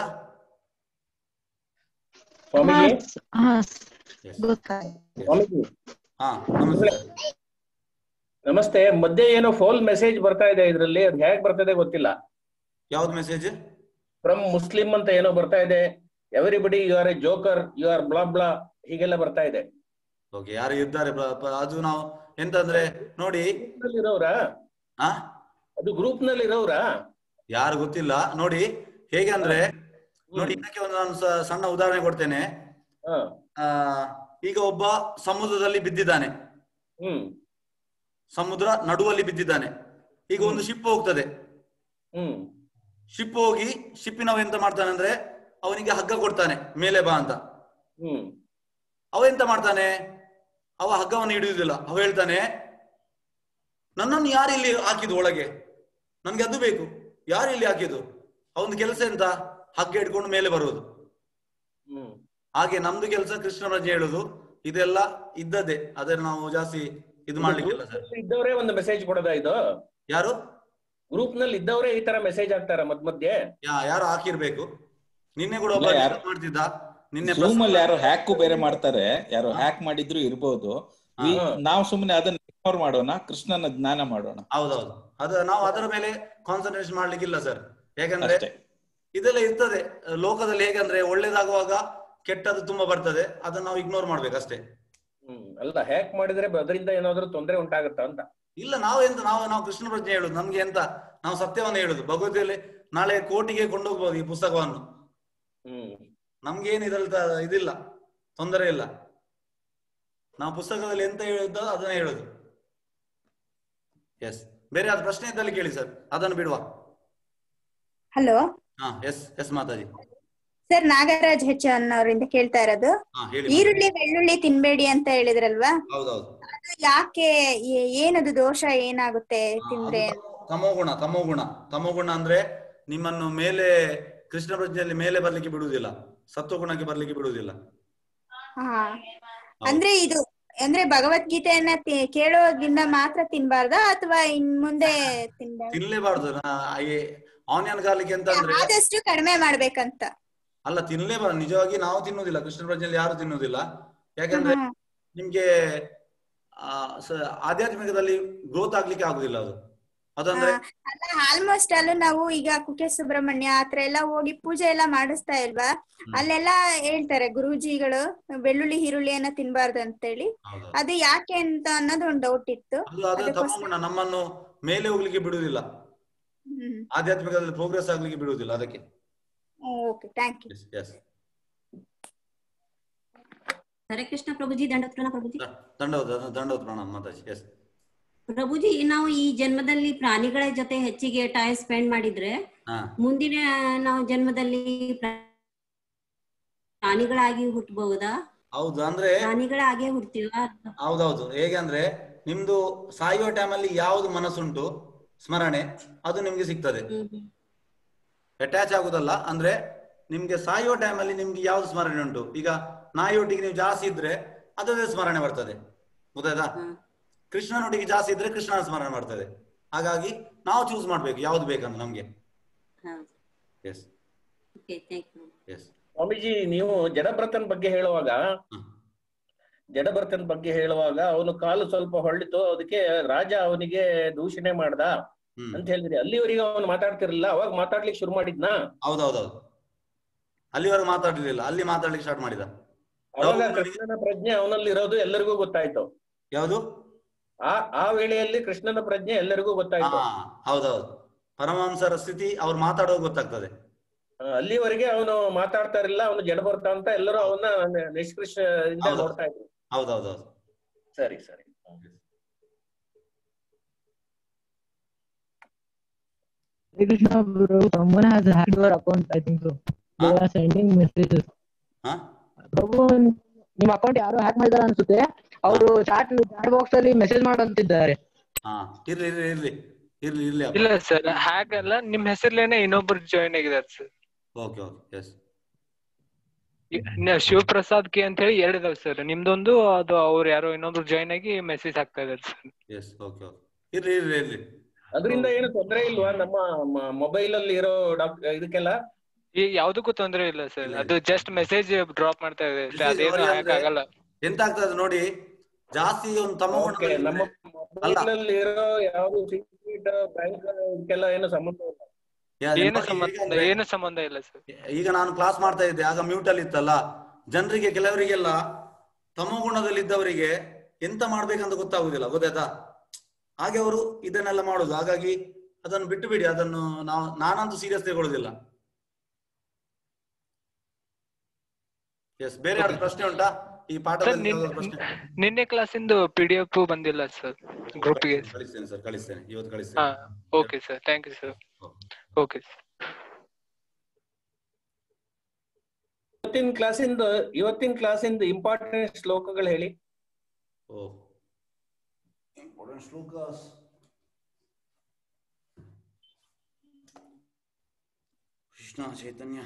ಸ್ವಾಮೀಜಿ ಹಾ Yes. ಗೊತ್ತಾಯ್ತು ಸ್ವಾಮೀಜಿ ಹಾ ನಮಸ್ತೆ ನಮಸ್ತೆ ಮಧ್ಯೆ ಏನೋ ಫೋನ್ ಮೆಸೇಜ್ ಬರ್ತಾ ಇದೆ ಇದ್ರಲ್ಲಿ ಅದು ಹೇಗ್ ಬರ್ತಾ ಗೊತ್ತಿಲ್ಲ ಯಾವ್ದು ಮೆಸೇಜ್ ಫ್ರಮ್ ಮುಸ್ಲಿಂ ಅಂತ ಏನೋ ಬರ್ತಾ ಇದೆ everybody you are a joker you are blah blah ಹೀಗೆಲ್ಲ ಬರ್ತಾ ಇದೆ ಓಕೆ ಯಾರು ಇದ್ದಾರೆ ಪ- ಪ- ಅದು ನಾವು ಎಂತಂದ್ರೆ ನೋಡಿ ಗ್ರೂಪ್ ನಲ್ಲಿ ಇರೋರಾ ಆ ಅದು ಗ್ರೂಪ್ ನಲ್ಲಿ ಇರೋರಾ ಯಾರು ಗೊತ್ತಿಲ್ಲ ನೋಡಿ ಹೇಗೆ ಅಂದ್ರೆ ನೋಡಿ ಇದಕ್ಕೆ ಒಂದು ನಾನು ಸ- ಸಣ್ಣ ಉದಾಹರಣೆ ಕೊಡ್ತೇನೆ ಹಾ ಆ ಈಗ ಒಬ್ಬ ಸಮುದ್ರದಲ್ಲಿ ಬಿದ್ದಿದ್ದಾನೆ ಹ್ಮ್ ಸಮುದ್ರ ನಡುವಲ್ಲಿ ಬಿದ್ದಿದ್ದಾನೆ ಈಗ ಒಂದು ಶಿಪ್ ಹೋಗ್ತದೆ ಹ್ಮ್ ಶಿಪ್ ಹೋಗಿ ಶಿಪ್ಪಿನವ ಎಂತ ಮಾಡ್ತಾನೆ ಅಂದ್ರೆ ಅವನಿಗೆ ಹಗ್ಗ ಕೊಡ್ತಾನೆ ಮೇಲೆ ಬಾ ಅಂತ ಹ್ಮ್ ಅವ ಎಂತ ಮಾಡ್ತಾನೆ ಅವ ಹಗ್ಗವನ್ನು ಹಿಡಿಯುವುದಿಲ್ಲ ಅವ ಹೇಳ್ತಾನೆ ನನ್ನನ್ನು ಯಾರು ಇಲ್ಲಿ ಹಾಕಿದ್ದು ಒಳಗೆ ನನ್ಗೆ ಅದು ಬೇಕು ಯಾರು ಇಲ್ಲಿ ಹಾಕಿದ್ದು ಅವನ ಕೆಲಸ ಎಂತ ಹಗ್ಗ ಹಿಡ್ಕೊಂಡು ಮೇಲೆ ಬರುವುದು ಹ್ಮ್ ಹಾಗೆ ನಮ್ದು ಕೆಲಸ ಕೃಷ್ಣ ಪ್ರಜ್ಞೆ ಹೇಳುದು ಇದೆಲ್ಲ ಇದ್ದದ್ದೇ ಅದನ್ನ ನಾವು ಜಾಸ್ತಿ ಇದು ಮಾಡ್ಲಿಕ್ಕಿಲ್ಲ ಸರ್ ಇದ್ದವರೇ ಒಂದು ಮೆಸೇಜ್ ಕೊಡೋದಾ ಇದು ಯಾರು ಗ್ರೂಪ್ ನಲ್ಲಿ ಇದ್ದವರೇ ಈ ತರ ಮೆಸೇಜ್ ಹಾಕ್ತಾರ ಮಧ್ಯ ಮಧ್ಯೆ ಯಾ- ಯಾರು ಹಾಕಿರ್ಬೇಕು ನಿನ್ನೆ ಕೂಡ ಒಬ್ಬ ಇಲ್ಲ, ಯಾರು- disturb ಮಾಡ್ತಿದ್ದ ನಿನ್ನೆ ಜೂಮ್ ಅಲ್ಲಿ ಪ್ರಸಾದ್ ಯಾರೋ ಹ್ಯಾಕ್ ಬೇರೆ ಮಾಡ್ತಾರೆ ಯಾರೋ ಹ್ಯಾಕ್ ಮಾಡಿದ್ರು ಇರ್ಬೋದು ವಿ- ಹಾ. ನಾವು ಸುಮ್ಮನೆ ಅದನ್ನ ಇಗ್ನೋರ್ ಮಾಡೋಣ ಕೃಷ್ಣನ ಜ್ಞಾನ ಮಾಡೋಣ ಹೌದೌದು ಅದು ನಾವು ಅದರ ಮೇಲೆ ಕಾನ್ಸಂಟ್ರೇಷನ್ ಮಾಡ್ಲಿಕ್ಕಿಲ್ಲ ಸರ್ ಯಾಕಂದ್ರೆ ಅಷ್ಟೇ ಇದೆಲ್ಲ ಇರ್ತದೆ ಲೋಕದಲ್ಲಿ ಹೇಗಂದ್ರೆ ಒಳ್ಳೇದಾಗುವಾಗ ಕೆಟ್ಟದ್ದು ತುಂಬಾ ಬರ್ತದೆ ಅದನ್ನ ನಾವು ಇಗ್ನೋರ್ ಮಾಡ್ಬೇಕಷ್ಟೇ ಹ್ಮ್ ಅಲ್ಲ ಹ್ಯಾಕ್ ಮಾಡಿದ್ರೆ ಅದರಿಂದ ಏನಾದ್ರು ತೊಂದರೆ ಉಂಟಾಗುತ್ತಾ ಅಂತ ಇಲ್ಲ ನಾವು ಎಂತ ನಾವು ನಾವು ಕೃಷ್ಣ ಪ್ರಜ್ಞೆ ಹೇಳುದು ನಮ್ಗೆ ಎಂತ ನಾವು ಸತ್ಯವನ್ನು ಹೇಳುದು ಭಗವದ್ಗೀತೆಯಲ್ಲಿ ನಾಳೆ ಕೋಟಿಗೆ ಕೊಂಡೋಗ್ಬೋದು ಈ ಪುಸ್ತಕವನ್ನು ಹ್ಮ್ ನಮ್ಗೆ ಏನು ಇದ್ರಲ್ಲಿ ತ- ಇದಿಲ್ಲ ತೊಂದರೆ ಇಲ್ಲ ನಾವು ಪುಸ್ತಕದಲ್ಲಿ ಎಂತ ಹೇಳುತ್ತೋ ಅದನ್ನ ಹೇಳುದು ಎಸ್ ಬೇರೆ ಯಾವ್ದು ಪ್ರಶ್ನೆ ಇದ್ದಲ್ಲಿ ಕೇಳಿ ಸರ್ ಅದನ್ನು ಬಿಡುವ ಹಲೋ ಹಾ yes yes Mataji sir Nagaraj H ಅನ್ನೋರಿಂದ ಕೇಳ್ತಾ ಇರೋದು ಹಾ ಹೇಳಿ ಮಾತಾಜಿ. ಈರುಳ್ಳಿ ಬೆಳ್ಳುಳ್ಳಿ ತಿನ್ಬೇಡಿ ಅಂತ ಹೇಳಿದ್ರಲ್ವಾ ಹೌದೌದು ಅದು ಯಾಕೆ ಏ- ಏನದು ದೋಷ ಏನಾಗುತ್ತೆ ಹಾ, ತಿಂದ್ರೆ ಅದು ತಮೋಗುಣ ತಮೋಗುಣ ತಮೋಗುಣ ಅಂದ್ರೆ ನಿಮ್ಮನ್ನು ಮೇಲೆ ಕೃಷ್ಣ ಪ್ರಜ್ಞೆಯಲ್ಲಿ ಮೇಲೆ ಬರ್ಲಿಕ್ಕೆ ಬಿಡುವುದಿಲ್ಲ ಸತ್ವಗುಣಕ್ಕೆ ಬರ್ಲಿಕ್ಕೆ ಬಿಡುವುದಿಲ್ಲ ಹಾ ಅಂದ್ರೆ ಇದು ಅಂದ್ರೆ ಭಗವದ್ಗೀತೆಯನ್ನ ತಿ- ಕೇಳೋದ್ರಿಂದ ಮಾತ್ರ ತಿನ್ಬಾರ್ದಾ ಅಥವಾ ಇನ್ ಮುಂದೆ ತಿನ್ಬಾರ್ದು ತಿನ್ಲೇಬಾರ್ದು ಆನಿಯನ್ ಗಾರ್ಲಿಕ್ ಅಂತ ಅಂದ್ರೆ ಆದಷ್ಟು ಕಡಿಮೆ ಮಾಡ್ಬೇಕಂತ ಅಲ್ಲ ತಿನ್ಲೇಬಾರ್ದು ನಿಜವಾಗಿ ನಾವು ತಿನ್ನುವುದಿಲ್ಲ ಕೃಷ್ಣ ಪ್ರಜ್ಞೆಯಲ್ಲಿ ಯಾರು ತಿನ್ನುವುದಿಲ್ಲ ಯಾಕಂದ್ರೆ ಹ್ಮ್. ನಿಮ್ಗೆ ಆ, ಸ- ಆಧ್ಯಾತ್ಮಿಕದಲ್ಲಿ ಗ್ರೋತ್ ಆಗ್ಲಿಕ್ಕೆ ಆಗುದಿಲ್ಲ ಅದು ಅದಂದ್ರೆ ಹಾ, ಅಲ್ಲ ಆಲ್ಮೋಸ್ಟ್ ಅಲ್ಲೂ ನಾವು ಈಗ ಕುಕ್ಕೆ ಸುಬ್ರಹ್ಮಣ್ಯ ಆತರ ಎಲ್ಲ ಹೋಗಿ ಪೂಜೆ ಎಲ್ಲ ಮಾಡಿಸ್ತಾ ಇಲ್ವಾ ಅಲ್ಲೆಲ್ಲ ಹೇಳ್ತಾರೆ ಗುರೂಜಿಗಳು ಬೆಳ್ಳುಳ್ಳಿ ಈರುಳ್ಳಿಯನ್ನ ತಿನ್ಬಾರ್ದು ಅಂತೇಳಿ ಹೌದು. ಅದು ಯಾಕೆ ಅಂತ ಅನ್ನೋದು ಒಂದು ಡೌಟ್ ಇತ್ತು ಅದು ಅದು ಅದಕ್ಕೋಸ್ಕರ- ತಮೋಗುಣ ನಮ್ಮನ್ನು ಮೇಲೆ ಹೋಗ್ಲಿಕ್ಕೆ ಬಿಡುವುದಿಲ್ಲ ಹ್ಮ್ ಆಧ್ಯಾತ್ಮಿಕದಲ್ಲಿ ಪ್ರೋಗ್ರೆಸ್ ಆಗ್ಲಿಕ್ಕೆ ಬಿಡುವುದಿಲ್ಲ ಅದಕ್ಕೆ okay thank you yes Hare Krishna Prabhuji ದಂಡೋತ್ ಪ್ರಣಾಮ ಪ್ರಭುಜಿ ದಂಡವತ್ ದಂಡವತ್ ಪ್ರಣಾಮ ಮಾತಾಜಿ ಎಸ್ ಪ್ರಭುಜಿ ನಾವು ಈ ಜನ್ಮದಲ್ಲಿ ಪ್ರಾಣಿಗಳ ಜೊತೆ ಹೆಚ್ಚಿಗೆ ಟೈಮ್ ಸ್ಪೆಂಡ್ ಮಾಡಿದ್ರೆ ಹಾ ಮುಂದಿನ ನಾವು ಜನ್ಮದಲ್ಲಿ ಪ್ರಾ- ಪ್ರಾಣಿಗಳಾಗಿ ಹುಟ್ಟಬಹುದಾ ಹೌದು ಅಂದ್ರೆ ಪ್ರಾಣಿಗಳಾಗೇ ಹುಡ್ತೀವ ಹೌದೌದು ಹೇಗೆ ಅಂದ್ರೆ ನಿಮ್ದು ಸಾಯುವ ಟೈಮಲ್ಲಿ ಯಾವ್ದು ಮನಸ್ಸುಂಟು ಸ್ಮರಣೆ ಅದು ನಿಮ್ಗೆ ಸಿಗ್ತದೆ ಅಟ್ಯಾಚ್ ಆಗುದಲ್ಲ ಅಂದ್ರೆ ನಿಮ್ಗೆ ಸಾಯುವ ಟೈಮಲ್ಲಿ ನಿಮ್ಗೆ ಯಾವ್ದು ಸ್ಮರಣೆ ಉಂಟು ಈಗ ನಾಯಿಯೊಟ್ಟಿಗೆ ನೀವು ಜಾಸ್ತಿ ಇದ್ರೆ ಅದದೇ ಸ್ಮರಣೆ ಬರ್ತದೆ ಗೊತ್ತಾಯ್ತಾ ಕೃಷ್ಣನೊಟ್ಟಿಗೆ ಜಾಸ್ತಿ ಇದ್ರೆ ಕೃಷ್ಣನ ಸ್ಮರಣೆ ಬರ್ತದೆ ಹಾಗಾಗಿ ನಾವು ಚೂಸ್ ಮಾಡ್ಬೇಕು ಯಾವ್ದು ಬೇಕಂತ ನಮ್ಗೆ ಹೌದು yes okay thank you yes Swamiji ನೀವು ಜಡಭ್ರತನ್ ಬಗ್ಗೆ ಹೇಳುವಾಗ ಜಡಭರತನ್ ಬಗ್ಗೆ ಹೇಳುವಾಗ ಅವನು ಕಾಲು ಸ್ವಲ್ಪ ಹೊಳ್ಳಿತು ಅದಕ್ಕೆ ರಾಜ ಅವನಿಗೆ ದೂಷಣೆ ಮಾಡ್ದ ಹ್ಮ್ ಅಂತ ಹೇಳಿದ್ರಿ ಅಲ್ಲಿವರೆಗೆ ಅವನು ಮಾತಾಡ್ತಿರ್ಲಿಲ್ಲ ಅವಾಗ ಮಾತಾಡ್ಲಿಕ್ಕೆ ಶುರು ಮಾಡಿದ್ನಾ ಹೌದೌದೌದು ಅಲ್ಲಿವರೆಗೆ ಮಾತಾಡ್ಲಿಲ್ಲ ಅಲ್ಲಿ ಮಾತಾಡ್ಲಿಕ್ಕೆ ಸ್ಟಾರ್ಟ್ ಮಾಡಿದ ಅವಾಗ ಹೌದು, ನನಗೆ- ಕೃಷ್ಣನ ಪ್ರಜ್ಞೆ ಅವನಲ್ಲಿ ಇರೋದು ಎಲ್ಲರಿಗೂ ಗೊತ್ತಾಯ್ತು ಯಾವುದು ಆ ಆ ವೇಳೆಯಲ್ಲಿ ಕೃಷ್ಣನ ಪ್ರಜ್ಞೆ ಎಲ್ಲರಿಗೂ ಗೊತ್ತಾಯ್ತು ಹಾ ಹೌದೌದು ಪರಮಹಂಸರ ಸ್ಥಿತಿ ಅವ್ರು ಮಾತಾಡೋದು ಗೊತ್ತಾಗ್ತದೆ ಆ, ಅಲ್ಲಿವರೆಗೆ ಅವನು ಮಾತಾಡ್ತಾ ಇರಲಿಲ್ಲ ಅವನು ಜಡಭರ್ತ ಅಂತ ಎಲ್ಲರೂ ಅವನ್ನ ನಿಷ್ಕೃಷದಿಂದ ಹೌದು. ನೋಡ್ತಾ ಇದ್ರು ಹೌದೌದೌದು ಸರಿ ಸರಿ Krishna bro, someone has hacked your account, I think so. They Huh? are sending messages. ಹಾ ಪ್ರಭು ನಿಮ್ ಅಕೌಂಟ್ ಯಾರೋ ಹ್ಯಾಕ್ ಮಾಡಿದಾರೆ ಅನ್ಸುತ್ತೆ ಅವರು ಚಾಟ್ ಚಾಟ್ ಬಾಕ್ಸ್ ಅಲ್ಲಿ ಮೆಸೇಜ್ ಮಾಡಂತಿದ್ದಾರೆ ಹಾ ಇರ್ಲಿ ಇರ್ಲಿ ಇರ್ಲಿ ಇರ್ಲಿ ಇರ್ಲಿ ಅಪ್ಪ ಇಲ್ಲ ಸರ್ ಹಾಗಲ್ಲ ನಿಮ್ ಹೆಸರ್ಲೇನೆ ಇನ್ನೊಬ್ರು ಜಾಯಿನ್ ಆಗಿದ್ದಾರೆ sir okay okay yes Shivaprasad K ಅಂತ ಹೇಳಿ ಎರಡು ಇದಾವೆ ಸರ್ ನಿಮ್ದೊಂದು ಅದು ಅವ್ರು ಯಾರೋ ಇನ್ನೊಬ್ರು ಜಾಯಿನ್ ಆಗಿ ಮೆಸೇಜ್ ಹಾಕ್ತಾ ಇದಾರೆ ಸರ್ ಎಸ್ ಓಕೆ ಓಕೆ ಇರ್ಲಿ ಇರ್ಲಿ ಇರ್ಲಿ ಅದರಿಂದ ಏನು ತೊಂದರೆ ಇಲ್ವಾ ನಮ್ಮ ಮೊಬೈಲ್ ಅಲ್ಲಿ ಇರೋ ಡಾಕ್ ಇದಕ್ಕೆಲ್ಲ ಈ ಯಾವ್ದಕ್ಕೂ ತೊಂದ್ರೆ ಇಲ್ಲ ಸರ್ ಇಲ್ಲ, ಅದು ಜಸ್ಟ್ ಮೆಸೇಜ್ ಡ್ರಾಪ್ ಮಾಡ್ತಾ ಇದೆ ಅಷ್ಟೇ, Message ಅದೇನು ಅವ್ರಿಗೆ ಹ್ಯಾಕ್ ಅಂದ್ರೆ- ಆಗಲ್ಲ ಎಂತ ಆಗ್ತದೆ ನೋಡಿ ಜಾಸ್ತಿ ಒಂದು ತಮ್ಮ ಓಕೆ ನಮ್ಮ ಮೊಬೈಲ್ ಅಲ್ಲಿ ಇರೋ ಯಾವ್ದು ಸೀಕ್ರೆಟ್ ಬ್ಯಾಂಕ್ ಇದಕ್ಕೆಲ್ಲ ಏನು ಸಂಬಂಧ ಇಲ್ಲ ಏನು ಸಂಬಂಧ ಏನು ಸಂಬಂಧ ಇಲ್ಲ ಸರ್ ಈಗ ನಾನು ಕ್ಲಾಸ್ ಮಾಡ್ತಾ ಇದ್ದೆ ಆಗ ಮ್ಯೂಟ್ ಅಲ್ಲಿ ಇತ್ತಲ್ಲ ಜನರಿಗೆ ಕೆಲವರಿಗೆಲ್ಲ ತಮೋಗುಣದಲ್ಲಿದ್ದವರಿಗೆ ಎಂತ ಮಾಡ್ಬೇಕಂತ ಗೊತ್ತಾಗುದಿಲ್ಲ ಗೊತ್ತಾಯ್ತಾ ಹಾಗೆ ಅವರು ಇದನ್ನೆಲ್ಲ ಮಾಡುದು ಹಾಗಾಗಿ ಅದನ್ನು ಬಿಟ್ಟು ಬಿಡಿ ಅದನ್ನು ನಾವು ನಾನಂತೂ ಸೀರಿಯಸ್ ತಗೊಳ್ಳೋದಿಲ್ಲ ಎಸ್ ಬೇರೆ ಯಾವ್ದು ಪ್ರಶ್ನೆ ಉಂಟಾ ಈ ಸರ್ ಪಾಠದಲ್ಲಿ ನಿನ್ ಯಾವ್ದಾದ್ರು ಪ್ರಶ್ನೆ ನಿನ್ನೆ ಕ್ಲಾಸಿಂದು ಪಿ ಡಿ ಎಫ್ ಬಂದಿಲ್ಲ ಸರ್ ಗ್ರೂಪ್ಗೆ ಕಳಿಸ್ತೇನೆ ಸರ್ ಕಳಿಸ್ತೇನೆ ಇವತ್ತು ಹಾ ಕಳಿಸ್ತೇನೆ okay sir thank you sir okay ಇವತ್ತಿನ ಕ್ಲಾಸಿಂದ ಇವತ್ತಿನ ಕ್ಲಾಸಿಂದ ಇಂಪಾರ್ಟೆಂಟ್ ಶ್ಲೋಕಗಳು ಹೇಳಿ ಓ ಇಂಪಾರ್ಟೆಂಟ್ ಶ್ಲೋಕಾಸ್ Krishna Chaitanya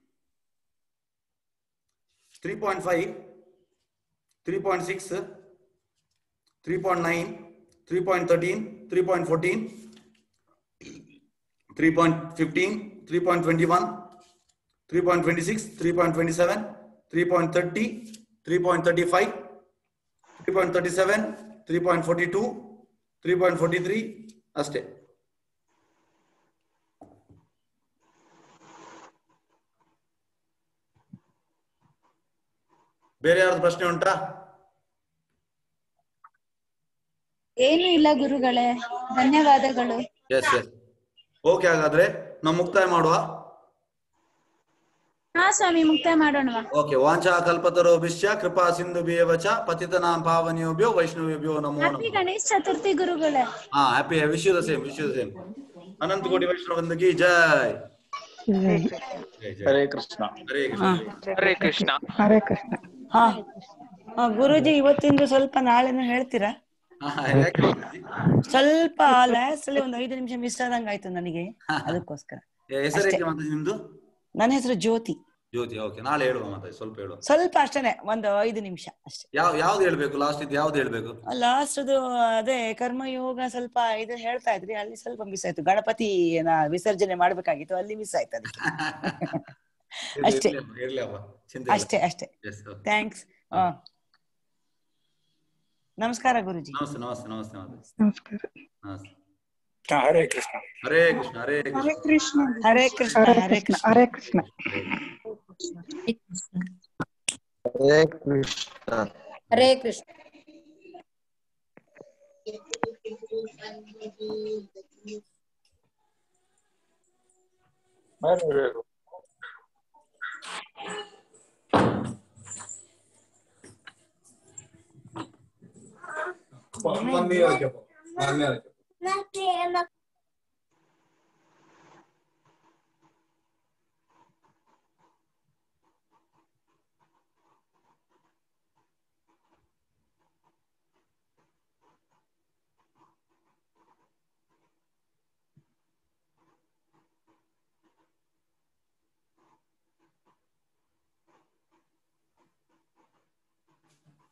three point five three point six three point nine three point thirteen three point fourteen 3.15, 3.21, 3.26, 3.27, 3.30, 3.35, 3.37, 3.42, 3.43 ಅಷ್ಟೇ ಬೇರೆ ಯಾವ್ದು ಪ್ರಶ್ನೆ ಉಂಟಾ ಏನು ಇಲ್ಲ ಗುರುಗಳೇ ಧನ್ಯವಾದಗಳು ಎಸ್ ಎಸ್ ಓಕೆ ಹಾಗಾದ್ರೆ ನಾವು ಮುಕ್ತಾಯ ಮಾಡುವ ಹಾ ಸ್ವಾಮಿ ಮುಕ್ತಾಯ ಮಾಡೋಣವಾ ಓಕೆ ವಾಂಚಾ ಕಲ್ಪತರೋ ಭಿಷ್ಯ ಕೃಪಾ ಸಿಂಧು ಬೇವಚ ಪತಿತನಾಂ ಪಾವನಿಯೋಭ್ಯೋ ವೈಷ್ಣವೇಭ್ಯೋ ನಮೋ ಹ್ಯಾಪಿ ನಮಃ ಗಣೇಶ್ ಚತುರ್ಥಿ ಗುರುಗಳೇ ಹಾ happy wish you the same wish you the same ಅನಂತ ಕೋಟಿ ವೈಷ್ಣವ ಬಂಧುಗಿ ಜೈ ಜೈ ಜೈ ಹರೇ ಕೃಷ್ಣ ಹರೇ ಕೃಷ್ಣ ಹರೇ ಕೃಷ್ಣ ಹರೇ ಕೃಷ್ಣ ಹಾ ಆ, ಗುರೂಜಿ ಇವತ್ತಿಂದು ಸ್ವಲ್ಪ ನಾಳೆನೂ ಹೇಳ್ತೀರಾ ಹಾ, ಯಾಕೆ ಮಾತಾಡ್ತಿ? ಸ್ವಲ್ಪ ಲಾಸ್ಟ್ ಅಲ್ಲಿ ಒಂದು ಐದು ನಿಮಿಷ ಮಿಸ್ ಆದಂಗ ಆಯ್ತು ನನಗೆ ಅದಕ್ಕೋಸ್ಕರ ಏ, ಹೆಸರು ಏಕೆ ಮಾತಾಡಿ ನಿಮ್ದು ನನ್ನ ಹೆಸರು ಜ್ಯೋತಿ ಜ್ಯೋತಿ ಓಕೆ ನಾಳೆ ಹೇಳುವ ಮಾತಾಡಿ ಸ್ವಲ್ಪ ಹೇಳುವ ಸ್ವಲ್ಪ ಅಷ್ಟೇನೆ ಒಂದು ಐದು ನಿಮಿಷ ಅಷ್ಟೇ ಯಾವ ಯಾವ್ದು ಹೇಳ್ಬೇಕು ಲಾಸ್ಟ್ ಇದು ಯಾವ್ದು ಹೇಳ್ಬೇಕು ಲಾಸ್ಟ್ ಅದೇ ಕರ್ಮಯೋಗ ಸ್ವಲ್ಪ ಇದು ಹೇಳ್ತಾ ಇದ್ರಿ ಅಲ್ಲಿ ಸ್ವಲ್ಪ ಮಿಸ್ ಆಯ್ತು ಗಣಪತಿ ವಿಸರ್ಜನೆ ಮಾಡ್ಬೇಕಾಗಿತ್ತು ಅಲ್ಲಿ ಮಿಸ್ ಆಯ್ತು ಅದಕ್ಕೆ ಇರ್ಲಿ, ಅಷ್ಟೇ. ಇರ್ಲಿ ಅಪ್ಪ, ಇರ್ಲಿ ಅಪ್ಪ ಚಿಂತೆ ಇಲ್ಲ. ಅಷ್ಟೇ ಅಷ್ಟೇ Yes, okay. ಥ್ಯಾಂಕ್ಸ್ ನಮಸ್ಕಾರ ಗುರುಜಿ ನಮಸ್ತೆ ನಮಸ್ತೆ ನಮಸ್ತೆ ನಮಸ್ತೆ ನಮಸ್ಕಾರ ನಮಸ್ತೆ ಹರೇ ಕೃಷ್ಣ ಹರೇ ಕೃಷ್ಣ ಹರೇ ಕೃಷ್ಣ ಹರೇ ಕೃಷ್ಣ ಹರೇ ಹರೇ ಕೃಷ್ಣ ಕೃಷ್ಣ ಹರೇ ಕೃಷ್ಣ ಹರೇ ಕೃಷ್ಣ ಹರೇ ಕೃಷ್ಣ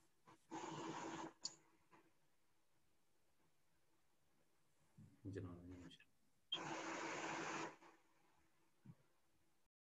ಜನ